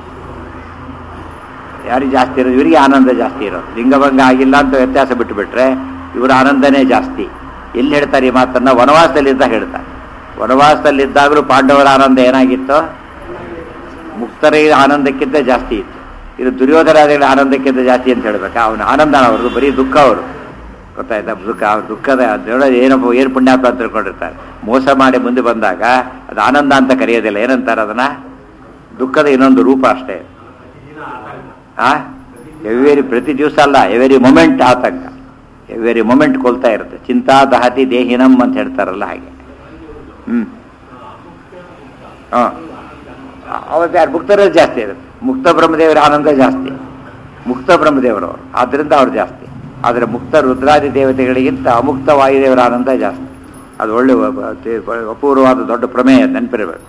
ಯಾರಿಗೆ ಜಾಸ್ತಿ ಇರೋದು ಇವರಿಗೆ ಆನಂದ ಜಾಸ್ತಿ ಇರೋದು ಲಿಂಗಭಂಗ ಆಗಿಲ್ಲ ಅಂತ ವ್ಯತ್ಯಾಸ ಬಿಟ್ಟುಬಿಟ್ರೆ ಇವರ ಆನಂದನೇ ಜಾಸ್ತಿ ಎಲ್ಲಿ ಹೇಳ್ತಾರೆ ಈ ಮಾತನ್ನ ವನವಾಸದಲ್ಲಿದ್ದಾಗ ಹೇಳ್ತಾರೆ ವನವಾಸದಲ್ಲಿದ್ದಾಗಲೂ ಪಾಂಡವರ ಆನಂದ ಏನಾಗಿತ್ತು ಮುಕ್ತರ ಆನಂದಕ್ಕಿಂತ ಜಾಸ್ತಿ ಇತ್ತು ಇದು ದುರ್ಯೋಧನಾದಿಗಳ ಆನಂದಕ್ಕಿಂತ ಜಾಸ್ತಿ ಅಂತ ಹೇಳ್ಬೇಕಾ ಅವನ ಆನಂದ ಅವ್ರದ್ದು ಬರೀ ದುಃಖ ಅವರು ಗೊತ್ತಾಯ್ತಾ ದುಃಖ ಅವ್ರ ದುಃಖದ ದೇವರ ಏನಪ್ಪ ಏನು ಪುಣ್ಯಾಪ ಅಂತ ತಿಳ್ಕೊಂಡಿರ್ತಾರೆ ಮೋಸ ಮಾಡಿ ಮುಂದೆ ಬಂದಾಗ ಅದು ಆನಂದ ಅಂತ ಕರೆಯೋದಿಲ್ಲ ಏನಂತಾರೆ ಅದನ್ನ ದುಃಖದ ಇನ್ನೊಂದು ರೂಪ ಅಷ್ಟೇ ಆ ಎವ್ರಿ ಪ್ರತಿ ದಿವಸ ಅಲ್ಲ ಎವ್ರಿ ಮೊಮೆಂಟ್ ಆತಂಕ ಎವ್ರಿ ಮೊಮೆಂಟ್ ಕೊಲ್ತಾ ಇರುತ್ತೆ ಚಿಂತಾ ದಹತಿ ದೇಹಿನಂ ಅಂತ ಹೇಳ್ತಾರಲ್ಲ ಹಾಗೆ ಹ್ಮ್ ಹಾಂ ಅವತ್ತು ಯಾರು ಮುಕ್ತರಲ್ಲಿ ಜಾಸ್ತಿ ಇರುತ್ತೆ ಮುಕ್ತ ಬ್ರಹ್ಮದೇವರ ಆನಂದ ಜಾಸ್ತಿ ಮುಕ್ತ ಬ್ರಹ್ಮದೇವರವರು ಆದ್ದರಿಂದ ಅವ್ರು ಜಾಸ್ತಿ ಆದರೆ ಮುಕ್ತ ರುದ್ರಾದಿ ದೇವತೆಗಳಿಗಿಂತ ಅಮುಕ್ತ ವಾಯುದೇವರ ಆನಂದ ಜಾಸ್ತಿ ಅದು ಒಳ್ಳೆ ಒಬ್ಬ- ತೆ- ಅಪೂರ್ವವಾದ ದೊಡ್ಡ ಪ್ರಮೇಯ ನೆನಪಿರಬೇಕು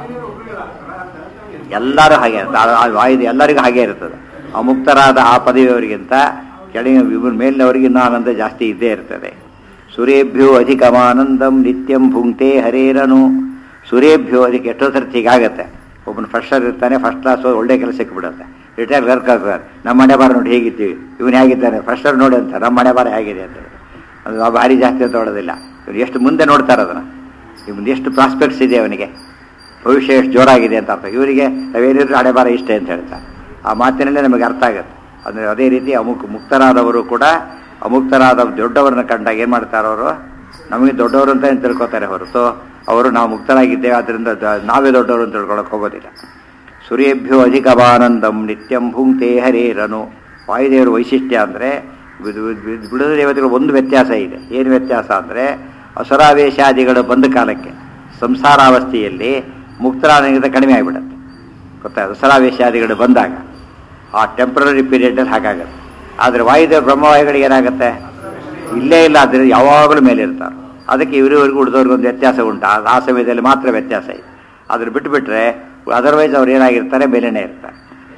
ಎಲ್ಲರೂ ಹಾಗೆ ಇರುತ್ತೆ. ಆ- ಆ ವಾಯುದೆ ಎಲ್ಲರಿಗೂ ಹಾಗೆ ಇರ್ತದೆ ಅಮುಕ್ತರಾದ ಆ ಪದವಿಯವರಿಗಿಂತ ಕೆಳಗಿನ ಇವ್ರ ಮೇಲಿನವರಿಗೆ ಇನ್ನೂ ಆನಂದ ಜಾಸ್ತಿ ಇದ್ದೇ ಇರ್ತದೆ ಸುರೇಭ್ಯೋ ಅಧಿಕಮಾನಂದಂ ನಿತ್ಯಂ ಭುಂಕ್ತೆ ಹರೇರನು ಸುರೇಭ್ಯೋ ಅದಕ್ಕೆ ಎಷ್ಟೋ ಸರ್ತಿ ಹೀಗಾಗತ್ತೆ ಒಬ್ಬನು ಫ್ರೆಶರ್ ಇರ್ತಾನೆ ಫಸ್ಟ್ ಕ್ಲಾಸ್ ಒಳ್ಳೆ ಕೆಲಸ ಸಿಕ್ಬಿಡುತ್ತೆ ರಿಟೈರ್ ಕ್ಲರ್ಕ್ ಆಗ್ತಾರೆ ನಮ್ಮ ಮನೆ ಬಾರ ನೋಡಿ ಹೇಗಿದ್ದೀವಿ ಇವನು ಹೇಗಿದ್ದಾನೆ ಫ್ರೆಶರ್ ನೋಡಿ ಅಂತ ನಮ್ಮ ಮನೆ ಬಾರ ಹೇಗಿದೆ ಅಂತ ಹೇಳಿ. ಅದು ಆ ಭಾರಿ ಜಾಸ್ತಿ ಅಂತ ಹೊಡೋದಿಲ್ಲ ಇವ್ನು ಎಷ್ಟು ಮುಂದೆ ನೋಡ್ತಾರೆ ಅದನ್ನು ಇವನು ಎಷ್ಟು ಪ್ರಾಸ್ಪೆಕ್ಟ್ಸ್ ಇದೆ ಅವನಿಗೆ ಭವಿಷ್ಯ ಎಷ್ಟು ಜೋರಾಗಿದೆ ಅಂತ ಅರ್ಥ ಇವರಿಗೆ ನಾವೇನಿದ್ರು ಹಣೆ ಬಾರ ಇಷ್ಟೇ ಅಂತ ಹೇಳ್ತಾರೆ ಆ ಮಾತಿನಲ್ಲೇ ನಮಗೆ ಅರ್ಥ ಆಗುತ್ತೆ ಅಂದರೆ ಅದೇ ರೀತಿ ಅಮುಕ್ ಮುಕ್ತರಾದವರು ಕೂಡ ಅಮುಕ್ತರಾದ ದೊಡ್ಡವರನ್ನ ಕಂಡಾಗ ಏನು ಮಾಡ್ತಾರೆ ಅವರು ನಮಗೆ ದೊಡ್ಡವರು ಅಂತ ಏನ್ ತಿಳ್ಕೊತಾರೆ ಹೊರತು ಅವರು ನಾವು ಮುಕ್ತರಾಗಿದ್ದೇವೆ ಆದ್ದರಿಂದ ದ- ನಾವೇ ದೊಡ್ಡವರು ಅಂತ ತಿಳ್ಕೊಳಕ್ಕೆ ಹೋಗೋದಿಲ್ಲ ಸೂರ್ಯೇಭ್ಯೋ ಅಧಿಕವಾನಂದಂ ನಿತ್ಯಂ ಭುಂಕ್ತೆ ಹರೇರನು ವಾಯುದೇವರ ವೈಶಿಷ್ಟ್ಯ ಅಂದರೆ ಬಿಡುದ ದೇವತೆಗಳು ಒಂದು ವ್ಯತ್ಯಾಸ ಇದೆ ಏನು ವ್ಯತ್ಯಾಸ ಅಂದರೆ ಅಸುರಾವೇಶಾದಿಗಳು ಬಂದ ಕಾಲಕ್ಕೆ ಸಂಸಾರಾವಸ್ಥೆಯಲ್ಲಿ ಮುಕ್ತರಾಗಿಂತ ಕಡಿಮೆ ಆಗಿಬಿಡುತ್ತೆ ಗೊತ್ತಾ ಅಸುರಾವೇಶಾದಿಗಳು ಬಂದಾಗ ಆ ಟೆಂಪ್ರರಿ ಪೀರಿಯಡಲ್ಲಿ ಹಾಗಾಗತ್ತೆ ಆದರೆ ವಾಯುದೇವ ಬ್ರಹ್ಮವಾಯುಗಳಿಗೆ ಏನಾಗುತ್ತೆ ಇಲ್ಲೇ ಇಲ್ಲ ಆದರೆ ಯಾವಾಗಲೂ ಮೇಲೆ ಇರ್ತಾರೆ ಅದಕ್ಕೆ ಇವರಿವರೆಗೂ ಉಳಿದವ್ರಿಗೆ ಒಂದು ವ್ಯತ್ಯಾಸ ಉಂಟು ಆ- ಆ ಸಮಯದಲ್ಲಿ ಮಾತ್ರ ವ್ಯತ್ಯಾಸ ಇದೆ ಅದ್ರ ಬಿಟ್ಟುಬಿಟ್ರೆ ಅದರ್ವೈಸ್ ಅವ್ರು ಏನಾಗಿರ್ತಾರೆ ಮೇಲೇನೆ ಇರ್ತಾರೆ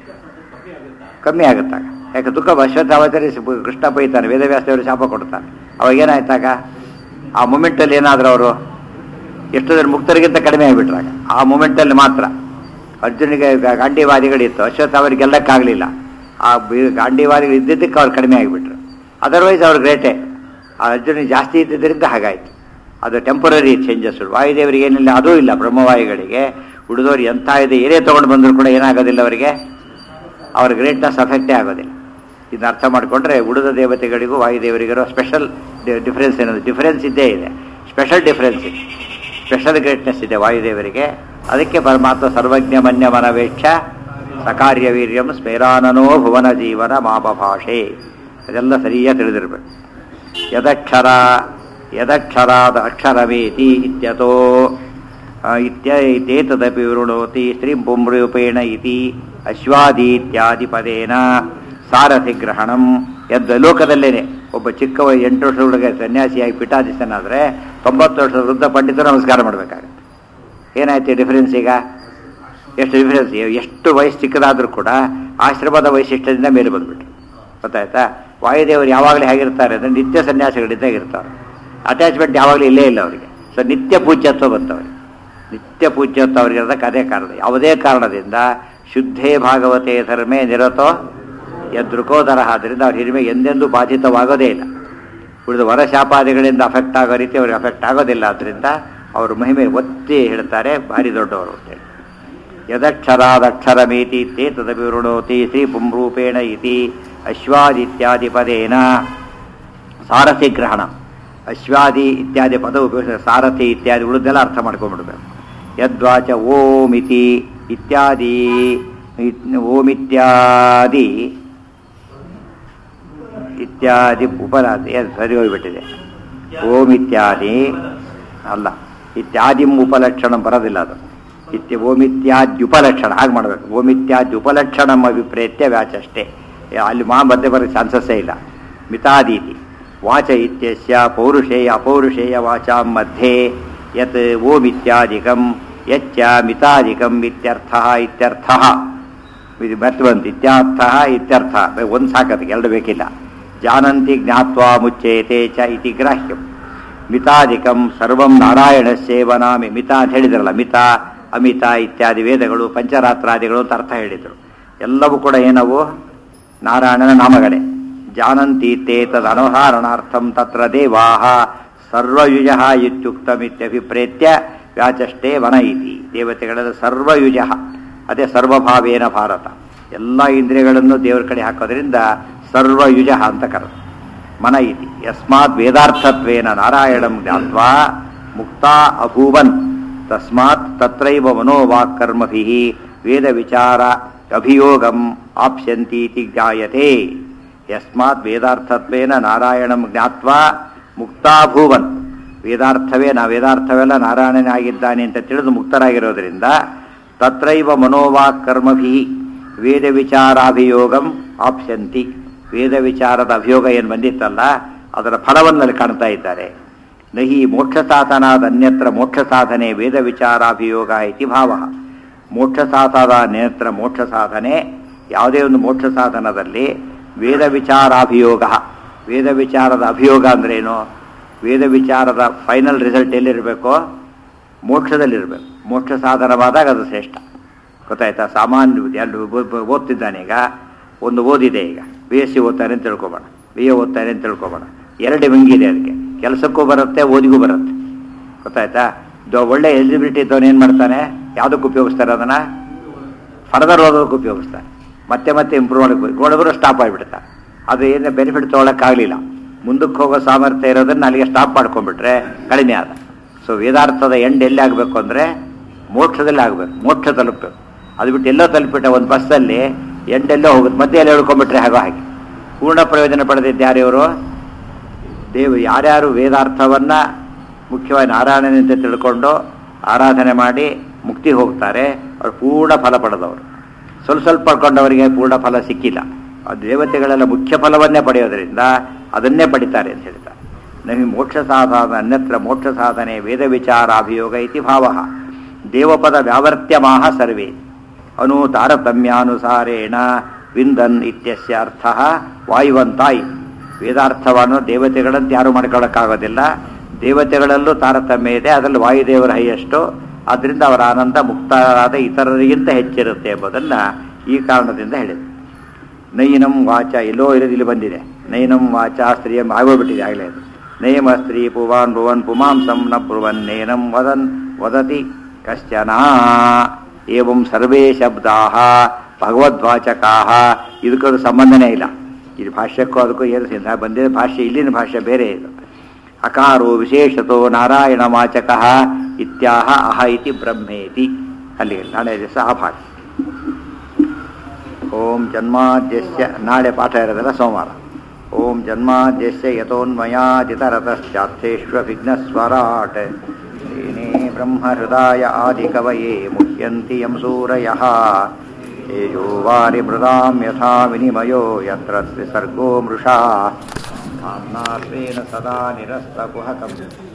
ಕಮ್ಮಿ ಆಗುತ್ತಾಗ ಯಾಕೆ ದುಃಖ ಅಶ್ವತ್ಥಾವತರಿ ಕೃಷ್ಣ ಬೈತಾನೆ ವೇದವ್ಯಾಸದೇವರು ಶಾಪ ಕೊಡ್ತಾನೆ ಅವಾಗ ಏನಾಯ್ತಾಗ ಆ ಮೂಮೆಂಟಲ್ಲಿ ಏನಾದ್ರು ಅವರು ಎಷ್ಟು ಜನ ಮುಕ್ತರಿಗಿಂತ ಕಡಿಮೆ ಆಗಿಬಿಟ್ರಾಗ ಆ ಮೂಮೆಂಟಲ್ಲಿ ಮಾತ್ರ ಅರ್ಜುನಿಗೆ ಗ- ಗಾಂಡಿವಾದಿಗಳಿತ್ತು ಅಶ್ವತ್ಥ ಅವ್ರಿಗೆ ಗೆಲ್ಲಕ್ಕಾಗಲಿಲ್ಲ ಆ ಬಿ- ಗಾಂಡಿವಾದಿಗಳು ಇದ್ದಿದ್ದಕ್ಕೆ ಅವ್ರು ಕಡಿಮೆ ಆಗಿಬಿಟ್ರು ಅದರ್ವೈಸ್ ಅವ್ರು ಗ್ರೇಟೆ ಆ ಅರ್ಜುನಿಗೆ ಜಾಸ್ತಿ ಇದ್ದಿದ್ದರಿಂದ ಹಾಗಾಯಿತು ಅದು ಟೆಂಪರರಿ ಚೇಂಜಸ್ ವಾಯುದೇವರಿಗೆ ಏನಿಲ್ಲ ಅದೂ ಇಲ್ಲ ಬ್ರಹ್ಮವಾಯುಗಳಿಗೆ ಉಳಿದವ್ರು ಎಂಥ ಇದೆ ಏನೇ ತೊಗೊಂಡು ಬಂದರೂ ಕೂಡ ಏನಾಗೋದಿಲ್ಲ ಅವರಿಗೆ ಅವರ ಗ್ರೇಟ್ನೆಸ್ ಅಫೆಕ್ಟೇ ಆಗೋದಿಲ್ಲ ಇದನ್ನ ಅರ್ಥ ಮಾಡಿಕೊಂಡ್ರೆ ಉಳಿದ ದೇವತೆಗಳಿಗೂ ವಾಯುದೇವರಿಗಿರೋ ಸ್ಪೆಷಲ್ ಡಿಫರೆನ್ಸ್ ಏನದು ಡಿಫರೆನ್ಸ್ ಇದ್ದೇ ಇದೆ ಸ್ಪೆಷಲ್ ಡಿಫರೆನ್ಸ್ ಇದೆ ಸ್ಪೆಷಲ್ ಗ್ರೇಟ್ನೆಸ್ ಇದೆ ವಾಯುದೇವರಿಗೆ ಅದಕ್ಕೆ ಪರಮಾತ್ಮ ಸರ್ವಜ್ಞ ಮನ್ಯ ಮನವೇಕ್ಷ ಸಕಾರ್ಯ ವೀರ್ಯಂ ಸ್ಮೇರಾನನೋ ಭುವನ ಜೀವನ ಮಾಪಭಾಷೆ ಅದೆಲ್ಲ ಸರಿಯಾಗಿ ತಿಳಿದಿರ್ಬೇಕು ಯದಕ್ಷರ ಯದಕ್ಷರಾದ ಅಕ್ಷರವೇತಿ ಇತ್ಯತೋ ಆ, ಇತ್ಯ ಇತ್ಯೇತದಪಿ ವಿವೃಣೋತಿ ಸ್ತ್ರೀ ಪುಂಬ್ರೂಪೇಣ ಇತಿ ಅಶ್ವಾದೀತ್ಯಾದಿ ಪದೇನ ಸಾರಥಿ ಗ್ರಹಣಂ ಎದ್ದ ಲೋಕದಲ್ಲೇನೆ ಒಬ್ಬ ಚಿಕ್ಕ ವಯ- ಎಂಟು ವರ್ಷದ ಹುಡುಗ ಸನ್ಯಾಸಿಯಾಗಿ ಪೀಠಾಧೀಶನಾದರೆ ತೊಂಬತ್ತು ವರ್ಷದ ವೃದ್ಧ ಪಂಡಿತರು ನಮಸ್ಕಾರ ಮಾಡಬೇಕಾಗತ್ತೆ ಏನಾಯ್ತು ಡಿಫರೆನ್ಸ್ ಈಗ ಎಷ್ಟು ಡಿಫರೆನ್ಸ್ ಎಷ್ಟು ವಯಸ್ಸು ಚಿಕ್ಕದಾದರೂ ಕೂಡ ಆಶ್ರಮದ ವೈಶಿಷ್ಟ್ಯದಿಂದ ಮೇಲೆ ಬಂದ್ಬಿಟ್ರು ಗೊತ್ತಾಯ್ತಾ ವಾಯುದೇವರು ಯಾವಾಗಲೂ ಹೇಗಿರ್ತಾರೆ ಅಂದರೆ ನಿತ್ಯ ಸನ್ಯಾಸಿಗಳಿದ್ದಾಗ ಇರ್ತಾರೆ ಅಟ್ಯಾಚ್ಮೆಂಟ್ ಯಾವಾಗಲೂ ಇಲ್ಲೇ ಇಲ್ಲ ಅವರಿಗೆ ಸೊ ನಿತ್ಯ ಪೂಜ್ಯತ್ವ ಬಂತವ್ರಿಗೆ ನಿತ್ಯ ಪೂಜ್ಯತ್ವ ಅವರಿಗಿರೋದಕ್ಕೆ ಅದೇ ಕಾರಣ ಯಾವುದೇ ಕಾರಣದಿಂದ ಶುದ್ಧೇ ಭಾಗವತೆ ಧರ್ಮೇ ನಿರತೋ ಯದೃಕೋದರ ಆದ್ದರಿಂದ ಅವ್ರ ಹಿರಿಮೆ ಎಂದೆಂದೂ ಬಾಧಿತವಾಗೋದೇ ಇಲ್ಲ ಉಳಿದ ವರಶಾಪಾದಿಗಳಿಂದ ಅಫೆಕ್ಟ್ ಆಗೋ ರೀತಿ ಅವ್ರಿಗೆ ಅಫೆಕ್ಟ್ ಆಗೋದಿಲ್ಲ ಆದ್ದರಿಂದ ಅವರು ಮಹಿಮೆ ಒತ್ತಿ ಹೇಳ್ತಾರೆ ಭಾರಿ ದೊಡ್ಡವರು ಅಂತೇಳಿ ಯದಕ್ಷರಾದಕ್ಷರಮೇತಿ ತೇ ತದಪಿ ವೃಣೋತಿ ಶ್ರೀ ಪುಂರೂಪೇಣ ಇತಿ ಅಶ್ವಾದಿತ್ಯಾದಿ ಪದೇನ ಸಾರಥಿ ಗ್ರಹಣ ಅಶ್ವಾದಿ ಇತ್ಯಾದಿ ಪದ ಉಪಯೋಗಿಸ ಸಾರಥಿ ಇತ್ಯಾದಿ ಉಳಿದೆಲ್ಲ ಅರ್ಥ ಮಾಡ್ಕೊಂಡ್ಬಿಡ್ಬೇಕು ಯದ್ವಾಚ ಓಮಿತಿ ಇತ್ಯಾದಿ ಇತ್- ಓಮಿತ್ಯಾದಿ ಇತ್ಯಾದಿ ಉಪರಾಧಿ ಅದು ಸರಿ ಹೋಗ್ಬಿಟ್ಟಿದೆ ಓಂ ಇತ್ಯಾದಿ ಅಲ್ಲ ಇತ್ಯಾದಿಂ ಉಪಲಕ್ಷಣ ಬರೋದಿಲ್ಲ ಅದು ಇತ್ಯ ಓಮಿತ್ಯಾದ್ಯುಪಲಕ್ಷಣ ಹಾಗೆ ಮಾಡಬೇಕು ಓಮಿತ್ಯಾದ್ಯುಪಲಕ್ಷಣಂ ಅಭಿಪ್ರೇತ್ಯ ವ್ಯಾಚ ಅಷ್ಟೇ ಅಲ್ಲಿ ಮಾ ಮಧ್ಯೆ ಬರೋಕ್ಕೆ ಚಾನ್ಸಸ್ಸೇ ಇಲ್ಲ ಮಿತಾದೀತಿ ವಾಚ ಇತ್ಯಸ್ಯ ಪೌರುಷೇಯ ಅಪೌರುಷೇಯ ವಾಚಾಂ ಮಧ್ಯೆ ಯತ್ ಓಮಿತ್ಯಾದಿಕಂ ಯಚ್ಚ ಮಿತಾದಿಕಂ ಇತ್ಯರ್ಥ ಇತ್ಯರ್ಥ ಇದು ಮತ್ತೆ ಬಂತು ಇತ್ಯರ್ಥ ಇತ್ಯರ್ಥ ಒಂದು ಸಾಕದಕ್ಕೆ ಎರಡು ಬೇಕಿಲ್ಲ ಜಾನಂತಿ ಜ್ಞಾತ್ವಾ ಮುಚ್ಚೇತೆ ಚ ಇತಿ ಗ್ರಾಹ್ಯಂ ಮಿತಾದಿಕಂ ಸರ್ವಂ ನಾರಾಯಣ ಸೇವನಾಮಿ ಮಿತ ಅಂತ ಹೇಳಿದ್ರಲ್ಲ ಮಿತ ಅಮಿತ ಇತ್ಯಾದಿ ವೇದಗಳು ಪಂಚರಾತ್ರಾದಿಗಳು ಅಂತ ಅರ್ಥ ಹೇಳಿದರು ಎಲ್ಲವೂ ಕೂಡ ಏನವು ನಾರಾಯಣನ ನಾಮಗಳೇ ಜಾನಂತಿ ತೇ ತದನುಹಾರಣಾರ್ಥಂ ತತ್ರ ದೇವಾಹ ಸರ್ವಯುಜ ಇತ್ಯುಕ್ತಮಿತ್ಯಭಿಪ್ರೇತ್ಯ ವ್ಯಾಚಷ್ಟೇ ವನ ಇತಿ ದೇವತೆಗಳೆಲ್ಲ ಸರ್ವಯುಜ ಅದೇ ಸರ್ವಭಾವೇನ ಭಾರತ ಎಲ್ಲ ಇಂದ್ರಿಯಗಳನ್ನು ದೇವರ ಕಡೆ ಹಾಕೋದ್ರಿಂದ ಸರ್ವಯುಜ ಅಂತ ಕರೆದು ಮನ ಇತಿ ಯಸ್ಮಾತ್ ವೇದಾರ್ಥತ್ವೇನ ನಾರಾಯಣಂ ಜ್ಞಾತ್ವಾ ಮುಕ್ತಾ ಅಭೂವನ್ ತಸ್ಮಾತ್ ತತ್ರೈವ ಮನೋವಾಕ್ಕರ್ಮಭಿ ವೇದ ವಿಚಾರ ಅಭಿಯೋಗಂ ಆಪ್ಸ್ಯಂತೀತಿ ಜ್ಞಾಯತೆ ಯಸ್ಮಾತ್ ವೇದಾರ್ಥತ್ವೇನ ನಾರಾಯಣಂ ಜ್ಞಾತ್ವಾ ಮುಕ್ತಾಭೂವನ್ ವೇದಾರ್ಥವೇ ನಾ ವೇದಾರ್ಥವೆಲ್ಲ ನಾರಾಯಣನೇ ಆಗಿದ್ದಾನೆ ಅಂತ ತಿಳಿದು ಮುಕ್ತರಾಗಿರೋದ್ರಿಂದ ತತ್ರೈವ ಮನೋವಾಕ್ಕರ್ಮಭಿ ವೇದ ವಿಚಾರಾಭಿಯೋಗಂ ಆಪ್ಸ್ಯಂತಿ ವೇದ ವಿಚಾರದ ಅಭಿಯೋಗ ಏನು ಬಂದಿತ್ತಲ್ಲ ಅದರ ಫಲವನ್ನಲ್ಲಿ ಕಾಣ್ತಾ ಇದ್ದಾರೆ ನಹಿ ಮೋಕ್ಷ ಸಾಧನಾದ ಅನ್ಯತ್ರ ಮೋಕ್ಷ ಸಾಧನೆ ವೇದ ವಿಚಾರಾಭಿಯೋಗ ಇತಿ ಭಾವ ಮೋಕ್ಷ ಸಾಧನ ನೇತ್ರ ಮೋಕ್ಷ ಸಾಧನೆ ಯಾವುದೇ ಒಂದು ಮೋಕ್ಷ ಸಾಧನದಲ್ಲಿ ವೇದ ವಿಚಾರಾಭಿಯೋಗ ವೇದ ವಿಚಾರದ ಅಭಿಯೋಗ ಅಂದ್ರೇನು ವೇದ ವಿಚಾರದ ಫೈನಲ್ ರಿಸಲ್ಟ್ ಎಲ್ಲಿರಬೇಕೋ ಮೋಕ್ಷದಲ್ಲಿರಬೇಕು ಮೋಕ್ಷ ಸಾಧನವಾದಾಗ ಅದು ಶ್ರೇಷ್ಠ ಗೊತ್ತಾಯ್ತಾ ಸಾಮಾನ್ಯ ಎಲ್ಲ ಓದ್ತಿದ್ದಾನೆ ಈಗ ಒಂದು ಓದಿದೆ ಈಗ ಬಿ ಎಸ್ ಸಿ ಓದ್ತಾನೆ ಅಂತ ತಿಳ್ಕೊಬೇಡ ಬಿ ಎ ಓದ್ತಾನೆ ಅಂತ ತಿಳ್ಕೊಬೇಡ ಎರಡು ವಿಂಗಿದೆ ಅದಕ್ಕೆ ಕೆಲಸಕ್ಕೂ ಬರುತ್ತೆ ಓದಿಗೂ ಬರುತ್ತೆ ಗೊತ್ತಾಯ್ತಾ ಇದು ಒಳ್ಳೆ ಎಲಿಜಿಬಿಲಿಟಿ ಇದ್ದವನು ಏನು ಮಾಡ್ತಾನೆ ಯಾವುದಕ್ಕೆ ಉಪಯೋಗಿಸ್ತಾರೆ ಅದನ್ನು ಫರ್ದರ್ ಓದೋದಕ್ಕೆ ಉಪಯೋಗಿಸ್ತಾರೆ ಮತ್ತೆ ಮತ್ತೆ ಇಂಪ್ರೂವ್ ಮಾಡಕ್ಕೆ ನೋಡಿದ್ರು ಸ್ಟಾಪ್ ಆಗಿಬಿಡ್ತಾರೆ ಅದು ಏನು ಬೆನಿಫಿಟ್ ತೊಗೊಳಕ್ಕಾಗಲಿಲ್ಲ ಮುಂದಕ್ಕೆ ಹೋಗೋ ಸಾಮರ್ಥ್ಯ ಇರೋದನ್ನ ಅಲ್ಲಿಗೆ ಸ್ಟಾಪ್ ಮಾಡ್ಕೊಂಡ್ಬಿಟ್ರೆ ಕಡಿಮೆ ಆದ ಸೊ ವೇದಾರ್ಥದ ಎಂಡ್ ಎಲ್ಲಿ ಆಗಬೇಕು ಅಂದರೆ ಮೋಕ್ಷದಲ್ಲಿ ಆಗಬೇಕು ಮೋಕ್ಷ ತಲುಪಬೇಕು ಅದು ಬಿಟ್ಟು ಎಲ್ಲೋ ತಲುಪಿಟ್ಟ ಒಂದು ಬಸ್ಸಲ್ಲಿ ಎಂಡೆಲ್ಲೋ ಹೋಗುತ್ತೆ ಮಧ್ಯೆಯಲ್ಲಿ ಹೇಳ್ಕೊಂಡ್ಬಿಟ್ರೆ ಹಾಗೋ ಹಾಗೆ ಪೂರ್ಣ ಪ್ರಯೋಜನ ಪಡೆದಿದ್ದು ಯಾರು ಇವರು ದೇವ ಯಾರ್ಯಾರು ವೇದಾರ್ಥವನ್ನ ಮುಖ್ಯವಾಗಿ ನಾರಾಯಣನಂತೆ ತಿಳ್ಕೊಂಡು ಆರಾಧನೆ ಮಾಡಿ ಮುಕ್ತಿ ಹೋಗ್ತಾರೆ ಅವ್ರು ಪೂರ್ಣ ಫಲ ಪಡೆದವರು ಸ್ವಲ್ಪ ಸ್ವಲ್ಪ ಪಡ್ಕೊಂಡವರಿಗೆ ಪೂರ್ಣ ಫಲ ಸಿಕ್ಕಿಲ್ಲ ಆ ದೇವತೆಗಳೆಲ್ಲ ಮುಖ್ಯ ಫಲವನ್ನೇ ಪಡೆಯೋದ್ರಿಂದ ಅದನ್ನೇ ಪಡಿತಾರೆ ಅಂತ ಹೇಳ್ತಾರೆ ನಹಿ ಮೋಕ್ಷ ಸಾಧನ ಅನ್ಯತ್ರ ಮೋಕ್ಷ ಸಾಧನೆ ವೇದ ವಿಚಾರಾಭಿಯೋಗ ಇತಿ ಭಾವ ದೇವಪದ ವ್ಯಾವರ್ತ್ಯಮಾಹ ಸರ್ವೇ ಅನು ತಾರತಮ್ಯಾನುಸಾರೇಣ ವಿಂದನ್ ಇತ್ಯಸ್ಯ ಅರ್ಥ ವಾಯುವಂತಾಯಿ ವೇದಾರ್ಥವನ್ನು ದೇವತೆಗಳಂತ ಯಾರು ಮಾಡ್ಕೊಳ್ಳೋಕ್ಕಾಗೋದಿಲ್ಲ ದೇವತೆಗಳಲ್ಲೂ ತಾರತಮ್ಯ ಇದೆ ಅದರಲ್ಲಿ ವಾಯುದೇವರ ಹೈಯಷ್ಟು ಆದ್ದರಿಂದ ಅವರ ಆನಂದ ಮುಕ್ತರಾದ ಇತರರಿಗಿಂತ ಹೆಚ್ಚಿರುತ್ತೆ ಎಂಬುದನ್ನು ಈ ಕಾರಣದಿಂದ ಹೇಳಿದೆ ನೈನಂ ವಾಚ ಎಲ್ಲೋ ಇರೋದು ಇಲ್ಲಿ ಬಂದಿದೆ ನೈನಂ ವಾಚ ಸ್ತ್ರೀಯ ಆಗೋಗ್ಬಿಟ್ಟಿದೆ ಆಗಲೇ ಅದು ನೈಮ ಸ್ತ್ರೀ ಪುವಾನ್ ಭುವನ್ ಪುಮಾಂಸಂ ನ ಬ್ರುವನ್ ನೇನಂ ವದನ್ ವದತಿ ಕಶ್ಚನ ಏವಂ ಸರ್ವೇ ಶಬ್ದಾ ಭಗವದ್ವಾಚಕಾ ಇದಕ್ಕದು ಸಂಬಂಧನೇ ಇಲ್ಲ ಇದು ಭಾಷ್ಯಕ್ಕೂ ಅದಕ್ಕೂ ಏನು ಸಿದ್ಧ ಬಂದಿದೆ ಭಾಷೆ ಇಲ್ಲಿನ ಭಾಷೆ ಬೇರೆ ಇದು ಅಕಾರೋ ವಿಶೇಷತೋ ನಾರಾಯಣ ವಾಚಕ ಇತ್ಯಾಹ ಅಹ ಇತಿ ಬ್ರಹ್ಮೇತಿ ಅಲ್ಲಿ ನಾಳೆ ದಿವಸ ಆ ಭಾಗ ಓಂ ಜನ್ಮಾದ್ಯಸ್ಯ ನಾಳೆ ಪಾಠ ಇರೋದಲ್ಲ ಸೋಮವಾರ ಓಂ ಜನ್ಮಾದ್ಯಸ್ಯ ಯಥೋನ್ಮಯಾದಿತರತಶ್ಚಾರ್ಥೇಷ್ವವಿಘ್ನಸ್ವರಾಟ್ ಏನೇ ಬ್ರಹ್ಮಹೃದಾಯ ಆದಿಕವಯೇ ಮುಹ್ಯಂತಿ ಯಂ ಸೂರಯಃ ತೇಜೋ ವಾರಿ ಮೃದಾಂ ಯಥಾ ವಿನಿಮಯೋ ಯತ್ರ ತ್ರಿಸರ್ಗೋ ಮೃಷಾ धाम्ना स्वेन सदा निरस्तकुहकम्